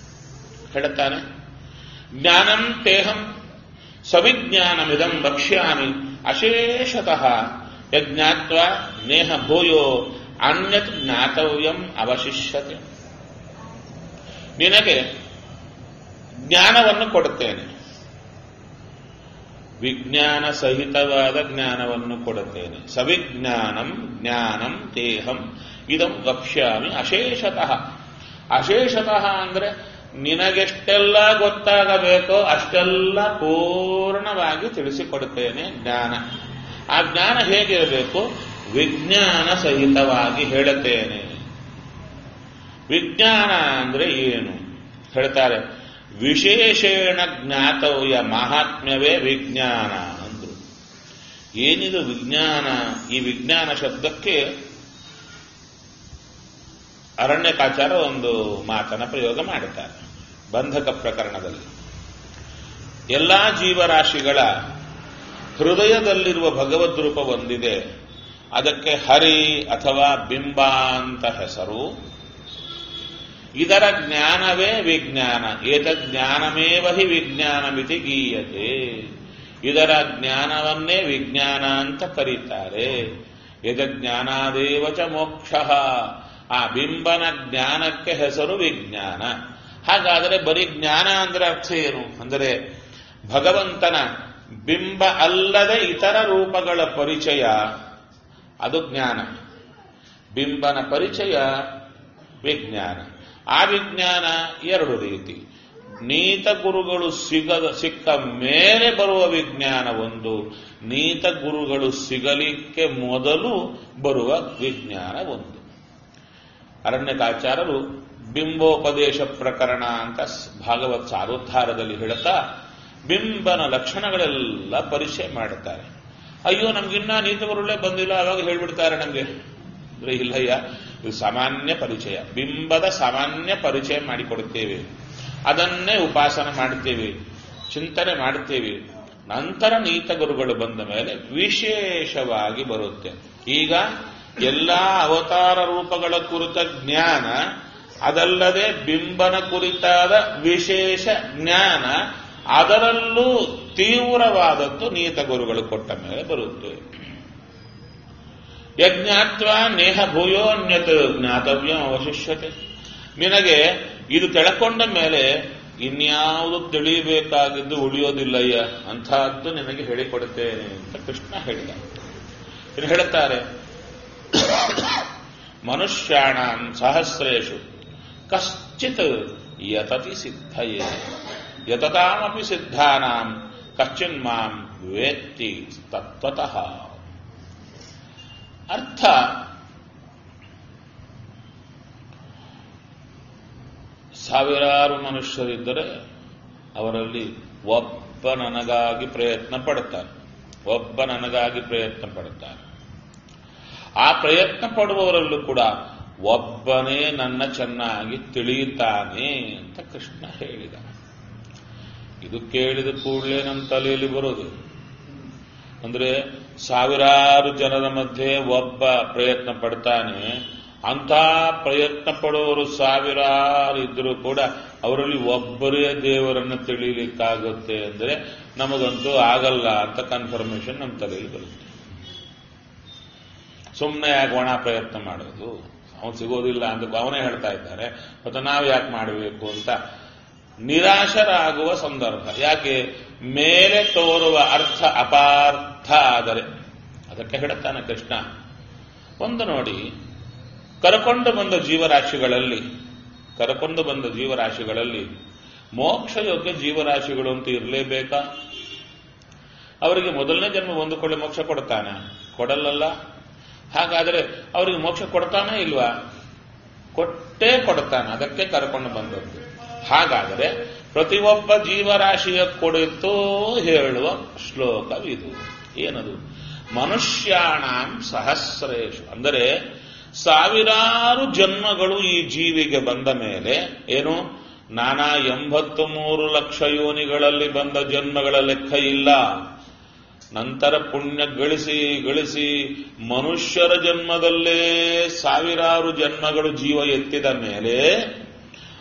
ಹೇಳುತ್ತಾನೆ ಜ್ಞಾನಂ ತೇಹಂ ಸವಿಜ್ಞಾನಮಿದಂ ವಕ್ಷ್ಯಾಮಿ ಅಶೇಷತಃ ಯಜ್ಞಾತ್ವ ನೇಹ ಭೂಯೋ ಅನ್ಯತ್ ಜ್ಞಾತವ್ಯಂ ಅವಶಿಷ್ಯತೆ ನಿನಗೆ ಜ್ಞಾನವನ್ನು ಕೊಡುತ್ತೇನೆ ವಿಜ್ಞಾನ ಸಹಿತವಾದ ಜ್ಞಾನವನ್ನು ಕೊಡುತ್ತೇನೆ ಸವಿಜ್ಞಾನಂ ಜ್ಞಾನಂ ತೇಹಂ ಇದಂ ವಕ್ಷ್ಯಾಮಿ ಅಶೇಷತಃ ಅಶೇಷತಃ ಅಂದ್ರೆ ನಿನಗೆಷ್ಟೆಲ್ಲ ಗೊತ್ತಾಗಬೇಕೋ ಅಷ್ಟೆಲ್ಲ ಪೂರ್ಣವಾಗಿ ತಿಳಿಸಿಕೊಡುತ್ತೇನೆ ಜ್ಞಾನ ಆ ಜ್ಞಾನ ಹೇಗಿರಬೇಕು ವಿಜ್ಞಾನ ಸಹಿತವಾಗಿ ಹೇಳುತ್ತೇನೆ ವಿಜ್ಞಾನ ಅಂದ್ರೆ ಏನು ಹೇಳ್ತಾರೆ ವಿಶೇಷೇಣ ಜ್ಞಾತವ್ಯ ಮಹಾತ್ಮ್ಯವೇ ವಿಜ್ಞಾನ ಅಂದ್ರು ಏನಿದು ವಿಜ್ಞಾನ ಈ ವಿಜ್ಞಾನ ಶಬ್ದಕ್ಕೆ ಅರಣ್ಯಕಾಚಾರ ಒಂದು ಮಾತನ್ನ ಪ್ರಯೋಗ ಮಾಡುತ್ತಾರೆ ಬಂಧಕ ಪ್ರಕರಣದಲ್ಲಿ ಎಲ್ಲಾ ಜೀವರಾಶಿಗಳ ಹೃದಯದಲ್ಲಿರುವ ಭಗವದ್ ರೂಪ ಒಂದಿದೆ ಅದಕ್ಕೆ ಹರಿ ಅಥವಾ ಬಿಂಬ ಅಂತ ಹೆಸರು ಇದರ ಜ್ಞಾನವೇ ವಿಜ್ಞಾನ ಏತಜ್ಞಾನಮೇವ ಹಿ ವಿಜ್ಞಾನಮಿತಿ ಗೀಯತೆ ಇದರ ಜ್ಞಾನವನ್ನೇ ವಿಜ್ಞಾನ ಅಂತ ಕರೀತಾರೆ ಯಜ್ಞಾನಾದೇವ ಚ ಮೋಕ್ಷ ಆ ಬಿಂಬನ ಜ್ಞಾನಕ್ಕೆ ಹೆಸರು ವಿಜ್ಞಾನ ಹಾಗಾದರೆ ಬರೀ ಜ್ಞಾನ ಅಂದ್ರೆ ಅರ್ಥ ಏನು ಅಂದರೆ ಭಗವಂತನ ಬಿಂಬ ಅಲ್ಲದೆ ಇತರ ರೂಪಗಳ ಪರಿಚಯ ಅದು ಜ್ಞಾನ ಬಿಂಬನ ಪರಿಚಯ ವಿಜ್ಞಾನ ಆ ವಿಜ್ಞಾನ ಎರಡು ರೀತಿ ನೀತ ಗುರುಗಳು ಸಿಗದ ಸಿಕ್ಕ ಮೇಲೆ ಬರುವ ವಿಜ್ಞಾನ ಒಂದು ನೀತ ಗುರುಗಳು ಸಿಗಲಿಕ್ಕೆ ಮೊದಲು ಬರುವ ವಿಜ್ಞಾನ ಒಂದು ಅರಣ್ಯಕಾಚಾರರು ಬಿಂಬೋಪದೇಶ ಪ್ರಕರಣ ಅಂತ ಭಾಗವತ್ ಸಾರೋದ್ಧಾರದಲ್ಲಿ ಹೇಳುತ್ತಾ ಬಿಂಬನ ಲಕ್ಷಣಗಳೆಲ್ಲ ಪರಿಚಯ ಮಾಡುತ್ತಾರೆ ಅಯ್ಯೋ ನಮ್ಗಿನ್ನ ನೀತ ಗುರುಗಳೇ ಬಂದಿಲ್ಲ ಅವಾಗ ಹೇಳ್ಬಿಡ್ತಾರೆ ನಮ್ಗೆ ಅಂದ್ರೆ ಇಲ್ಲಯ್ಯ ಇದು ಸಾಮಾನ್ಯ ಪರಿಚಯ ಬಿಂಬದ ಸಾಮಾನ್ಯ ಪರಿಚಯ ಮಾಡಿಕೊಡುತ್ತೇವೆ ಅದನ್ನೇ ಉಪಾಸನ ಮಾಡುತ್ತೇವೆ ಚಿಂತನೆ ಮಾಡುತ್ತೇವೆ ನಂತರ ನೀತ ಗುರುಗಳು ಬಂದ ಮೇಲೆ ವಿಶೇಷವಾಗಿ ಬರುತ್ತೆ ಈಗ ಎಲ್ಲಾ ಅವತಾರ ರೂಪಗಳ ಕುರಿತ ಜ್ಞಾನ ಅದಲ್ಲದೆ ಬಿಂಬನ ಕುರಿತಾದ ವಿಶೇಷ ಜ್ಞಾನ ಅದರಲ್ಲೂ ತೀವ್ರವಾದದ್ದು ನೀತ ಗುರುಗಳು ಕೊಟ್ಟ ಮೇಲೆ ಬರುತ್ತೆ ಯಜ್ಞಾತ್ವ ನೇಹ ಭೂಯೋನ್ಯತ್ ಜ್ಞಾತವ್ಯ ಅವಶಿಷ್ಯತೆ ನಿನಗೆ ಇದು ತೆಳಕೊಂಡ ಮೇಲೆ ಇನ್ಯಾವುದು ತಿಳಿಯಬೇಕಾಗಿದ್ದು ಉಳಿಯೋದಿಲ್ಲಯ್ಯ ಅಂತಹದ್ದು ನಿನಗೆ ಹೇಳಿಕೊಡುತ್ತೇನೆ ಅಂತ ಕೃಷ್ಣ ಹೇಳಿದ ಇನ್ನು ಹೇಳುತ್ತಾರೆ ಮನುಷ್ಯಾಣ ಸಹಸ್ರೇಶು ಕಶ್ಚಿತ್ ಯತತಿ ಸಿದ್ಧಯೇ ಯತತಾಮಪಿ ಸಿದ್ಧಾನಾಂ ಕಶ್ಚಿನ್ ಮಾಂ ವೇತ್ತಿ ತತ್ವತಃ ಅರ್ಥ ಸಾವಿರಾರು ಮನುಷ್ಯರಿದ್ದರೆ ಅವರಲ್ಲಿ ಒಬ್ಬ ನನಗಾಗಿ ಪ್ರಯತ್ನ ಪಡುತ್ತಾರೆ ಒಬ್ಬ ನನಗಾಗಿ ಪ್ರಯತ್ನ ಪಡುತ್ತಾರೆ ಆ ಪ್ರಯತ್ನ ಪಡುವವರಲ್ಲೂ ಕೂಡ ಒಬ್ಬನೇ ನನ್ನ ಚೆನ್ನಾಗಿ ತಿಳಿಯುತ್ತಾನೆ ಅಂತ ಕೃಷ್ಣ ಹೇಳಿದ ಇದು ಕೇಳಿದ ಕೂಡಲೇ ನನ್ನ ತಲೆಯಲ್ಲಿ ಬರೋದು ಅಂದ್ರೆ ಸಾವಿರಾರು ಜನರ ಮಧ್ಯೆ ಒಬ್ಬ ಪ್ರಯತ್ನ ಪಡ್ತಾನೆ ಅಂತ ಪ್ರಯತ್ನ ಪಡುವವರು ಸಾವಿರಾರು ಇದ್ರೂ ಕೂಡ ಅವರಲ್ಲಿ ಒಬ್ಬರೇ ದೇವರನ್ನು ತಿಳಿಲಿಕ್ಕಾಗುತ್ತೆ ಅಂದ್ರೆ ನಮಗಂತೂ ಆಗಲ್ಲ ಅಂತ ಕನ್ಫರ್ಮೇಶನ್ ನಮ್ಮ ತಲೆಯಲ್ಲಿ ಬರುತ್ತೆ ಸುಮ್ಮನೆ ಯಾಕೆ ಒಣ ಪ್ರಯತ್ನ ಮಾಡೋದು ಅವನು ಸಿಗೋದಿಲ್ಲ ಅಂತ ಅವನೇ ಹೇಳ್ತಾ ಇದ್ದಾರೆ ಮತ್ತೆ ನಾವು ಯಾಕೆ ಮಾಡಬೇಕು ಅಂತ ನಿರಾಶರಾಗುವ ಸಂದರ್ಭ ಯಾಕೆ ಮೇಲೆ ತೋರುವ ಅರ್ಥ ಅಪಾರ್ಥ ಆದರೆ ಅದಕ್ಕೆ ಹೇಳುತ್ತಾನೆ ಕೃಷ್ಣ ಒಂದು ನೋಡಿ ಕರಕೊಂಡು ಬಂದ ಜೀವರಾಶಿಗಳಲ್ಲಿ ಕರಕೊಂಡು ಬಂದ ಜೀವರಾಶಿಗಳಲ್ಲಿ ಮೋಕ್ಷಯೋಗ್ಯ ಜೀವರಾಶಿಗಳು ಅಂತ ಇರಲೇಬೇಕಾ ಅವರಿಗೆ ಮೊದಲನೇ ಜನ್ಮ ಒಂದು ಕೊಳ್ಳೆ ಮೋಕ್ಷ ಕೊಡ್ತಾನೆ ಕೊಡಲ್ಲಲ್ಲ ಹಾಗಾದರೆ ಅವರಿಗೆ ಮೋಕ್ಷ ಕೊಡ್ತಾನೆ ಇಲ್ವಾ ಕೊಟ್ಟೇ ಕೊಡ್ತಾನೆ ಅದಕ್ಕೆ ಕರ್ಕೊಂಡು ಬಂದದ್ದು ಹಾಗಾದರೆ ಪ್ರತಿಯೊಬ್ಬ ಜೀವರಾಶಿಯ ಕುರಿತು ಹೇಳುವ ಶ್ಲೋಕವಿದು ಏನದು ಮನುಷ್ಯಾಣಂ ಸಹಸ್ರೇಶು ಅಂದರೆ ಸಾವಿರಾರು ಜನ್ಮಗಳು ಈ ಜೀವಿಗೆ ಬಂದ ಮೇಲೆ ಏನು ನಾನಾ ಎಂಬತ್ತು ಮೂರು ಲಕ್ಷ ಯೋನಿಗಳಲ್ಲಿ ಬಂದ ಜನ್ಮಗಳ ಲೆಕ್ಕ ಇಲ್ಲ ನಂತರ ಪುಣ್ಯ ಗಳಿಸಿ ಗಳಿಸಿ ಮನುಷ್ಯರ ಜನ್ಮದಲ್ಲೇ ಸಾವಿರಾರು ಜನ್ಮಗಳು ಜೀವ ಎತ್ತಿದ ಮೇಲೆ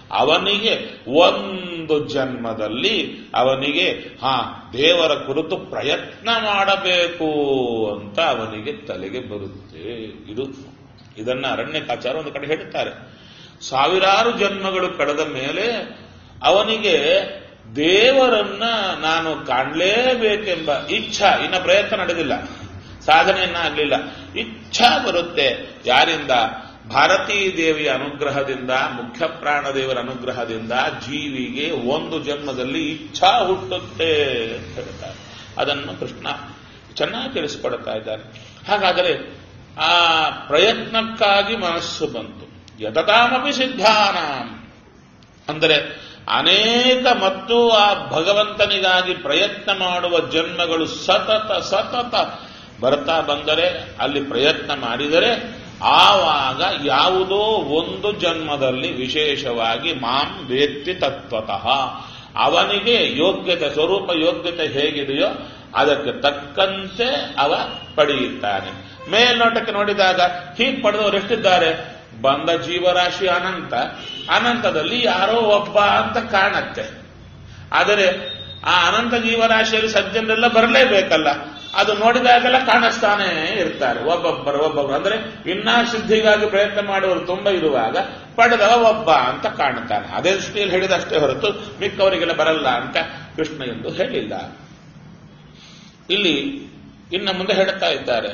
ಅವನಿಗೆ ಒಂದು ಜನ್ಮದಲ್ಲಿ ಅವನಿಗೆ ಹಾ ದೇವರ ಕುರಿತು ಪ್ರಯತ್ನ ಮಾಡಬೇಕು ಅಂತ ಅವನಿಗೆ ತಲೆಗೆ ಬರುತ್ತೆ ಇದು ಇದನ್ನ ಅರಣ್ಯಕಾಚಾರ ಒಂದು ಕಡೆ ಹೇಳುತ್ತಾರೆ ಸಾವಿರಾರು ಜನ್ಮಗಳು ಕಳೆದ ಮೇಲೆ ಅವನಿಗೆ ದೇವರನ್ನ ನಾನು ಕಾಣಲೇಬೇಕೆಂಬ ಇಚ್ಛಾ ಇನ್ನ ಪ್ರಯತ್ನ ನಡೆದಿಲ್ಲ ಸಾಧನೆಯನ್ನ ಆಗಲಿಲ್ಲ ಇಚ್ಛಾ ಬರುತ್ತೆ ಯಾರಿಂದ ಭಾರತೀ ದೇವಿಯ ಅನುಗ್ರಹದಿಂದ ಮುಖ್ಯ ಪ್ರಾಣದೇವರ ಅನುಗ್ರಹದಿಂದ ಜೀವಿಗೆ ಒಂದು ಜನ್ಮದಲ್ಲಿ ಇಚ್ಛಾ ಹುಟ್ಟುತ್ತೆ ಅಂತ ಹೇಳ್ತಾರೆ ಅದನ್ನು ಕೃಷ್ಣ ಚೆನ್ನಾಗಿ ತಿಳಿಸಿಕೊಡ್ತಾ ಇದ್ದಾರೆ ಹಾಗಾದರೆ ಆ ಪ್ರಯತ್ನಕ್ಕಾಗಿ ಮನಸ್ಸು ಬಂತು ಯತತಾಮಪಿ ಸಿದ್ಧಾನಾಂ ಅಂದರೆ ಅನೇಕ ಮತ್ತು ಆ ಭಗವಂತನಿಗಾಗಿ ಪ್ರಯತ್ನ ಮಾಡುವ ಜನ್ಮಗಳು ಸತತ ಸತತ ಬರ್ತಾ ಬಂದರೆ ಅಲ್ಲಿ ಪ್ರಯತ್ನ ಮಾಡಿದರೆ ಆವಾಗ ಯಾವುದೋ ಒಂದು ಜನ್ಮದಲ್ಲಿ ವಿಶೇಷವಾಗಿ ಮಾಂ ವೇತ್ತಿ ತತ್ವತಃ ಅವನಿಗೆ ಯೋಗ್ಯತೆ ಸ್ವರೂಪ ಯೋಗ್ಯತೆ ಹೇಗಿದೆಯೋ ಅದಕ್ಕೆ ತಕ್ಕಂತೆ ಅವ ಪಡೆಯುತ್ತಾನೆ ಮೇಲ್ನೋಟಕ್ಕೆ ನೋಡಿದಾಗ ಹೀಗೆ ಪಡೆದವರು ಎಷ್ಟಿದ್ದಾರೆ ಬಂದ ಜೀವರಾಶಿ ಅನಂತ ಅನಂತದಲ್ಲಿ ಯಾರೋ ಒಬ್ಬ ಅಂತ ಕಾಣತ್ತೆ ಆದರೆ ಆ ಅನಂತ ಜೀವರಾಶಿಯಲ್ಲಿ ಸಜ್ಜನರೆಲ್ಲ ಬರಲೇಬೇಕಲ್ಲ ಅದು ನೋಡಿದಾಗೆಲ್ಲ ಕಾಣಿಸ್ತಾನೆ ಇರ್ತಾರೆ ಒಬ್ಬೊಬ್ಬರು ಒಬ್ಬೊಬ್ಬರು ಅಂದ್ರೆ ಇನ್ನ ಸಿದ್ಧಿಗಾಗಿ ಪ್ರಯತ್ನ ಮಾಡುವವರು ತುಂಬ ಇರುವಾಗ ಪಡೆದವ ಒಬ್ಬ ಅಂತ ಕಾಣುತ್ತಾನೆ ಅದೇ ದೃಷ್ಟಿಯಲ್ಲಿ ಹೇಳಿದಷ್ಟೇ ಹೊರತು ಮಿಕ್ಕವರಿಗೆಲ್ಲ ಬರಲ್ಲ ಅಂತ ಕೃಷ್ಣ ಎಂದು ಹೇಳಿಲ್ಲ ಇಲ್ಲಿ ಇನ್ನು ಮುಂದೆ ಹೇಳುತ್ತಾ ಇದ್ದಾರೆ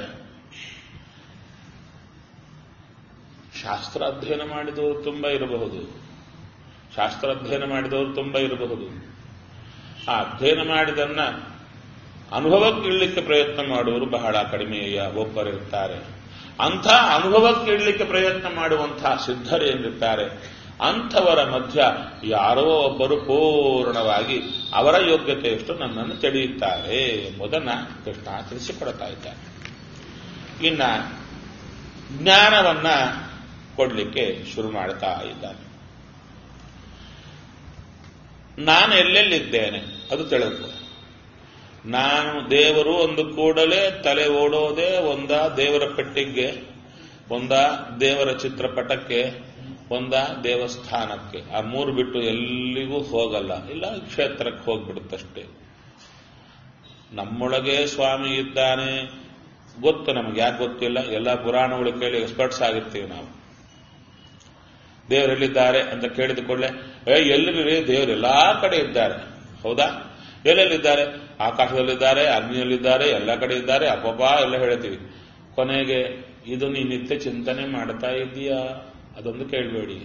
ಶಾಸ್ತ್ರ ಅಧ್ಯಯನ ಮಾಡಿದವರು ತುಂಬ ಇರಬಹುದು ಶಾಸ್ತ್ರ ಅಧ್ಯಯನ ಮಾಡಿದವರು ತುಂಬ ಇರಬಹುದು ಆ ಅಧ್ಯಯನ ಮಾಡಿದನ್ನ ಅನುಭವಕ್ಕೆ ಇಡ್ಲಿಕ್ಕೆ ಪ್ರಯತ್ನ ಮಾಡುವವರು ಬಹಳ ಕಡಿಮೆಯ ಒಬ್ಬರಿರ್ತಾರೆ ಅಂಥ ಅನುಭವಕ್ಕೆ ಇಡ್ಲಿಕ್ಕೆ ಪ್ರಯತ್ನ ಮಾಡುವಂತಹ ಸಿದ್ಧರೇನಿರ್ತಾರೆ ಅಂಥವರ ಮಧ್ಯ ಯಾರೋ ಒಬ್ಬರು ಪೂರ್ಣವಾಗಿ ಅವರ ಯೋಗ್ಯತೆಯಷ್ಟು ನನ್ನನ್ನು ತಿಳಿಯುತ್ತಾರೆ ಎಂಬುದನ್ನ ಕೃಷ್ಣ ತಿಳಿಸಿಕೊಡ್ತಾ ಇದ್ದಾರೆ ಇನ್ನ ಜ್ಞಾನವನ್ನ ಕೊಡ್ಲಿಕ್ಕೆ ಶುರು ಮಾಡ್ತಾ ಇದ್ದಾನೆ ನಾನು ಎಲ್ಲೆಲ್ಲಿದ್ದೇನೆ ಅದು ತಿಳಿದು ನಾನು ದೇವರು ಒಂದು ಕೂಡಲೇ ತಲೆ ಓಡೋದೇ ಒಂದ ದೇವರ ಪೆಟ್ಟಿಗೆ ಒಂದ ದೇವರ ಚಿತ್ರಪಟಕ್ಕೆ ಒಂದ ದೇವಸ್ಥಾನಕ್ಕೆ ಆ ಮೂರು ಬಿಟ್ಟು ಎಲ್ಲಿಗೂ ಹೋಗಲ್ಲ ಇಲ್ಲ ಕ್ಷೇತ್ರಕ್ಕೆ ಹೋಗ್ಬಿಡುತ್ತಷ್ಟೇ ನಮ್ಮೊಳಗೆ ಸ್ವಾಮಿ ಇದ್ದಾನೆ ಗೊತ್ತು ನಮಗೆ ಯಾಕೆ ಗೊತ್ತಿಲ್ಲ ಎಲ್ಲ ಪುರಾಣಗಳು ಕೇಳಿ ಎಕ್ಸ್ಪರ್ಟ್ಸ್ ಆಗಿರ್ತೀವಿ ನಾವು ದೇವರೆಲ್ಲಿದ್ದಾರೆ ಅಂತ ಕೇಳಿದ ಕೂಡಲೇ ಏ ಎಲ್ಲಿ ದೇವರು ಎಲ್ಲಾ ಕಡೆ ಇದ್ದಾರೆ ಹೌದಾ ಎಲ್ಲೆಲ್ಲಿದ್ದಾರೆ ಆಕಾಶದಲ್ಲಿದ್ದಾರೆ ಅಗ್ನಿಯಲ್ಲಿದ್ದಾರೆ ಎಲ್ಲ ಕಡೆ ಇದ್ದಾರೆ ಅಪ್ಪಪ್ಪ ಎಲ್ಲ ಹೇಳ್ತೀವಿ ಕೊನೆಗೆ ಇದು ನೀ ನಿತ್ಯ ಚಿಂತನೆ ಮಾಡ್ತಾ ಇದ್ದೀಯಾ ಅದೊಂದು ಕೇಳಬೇಡಿ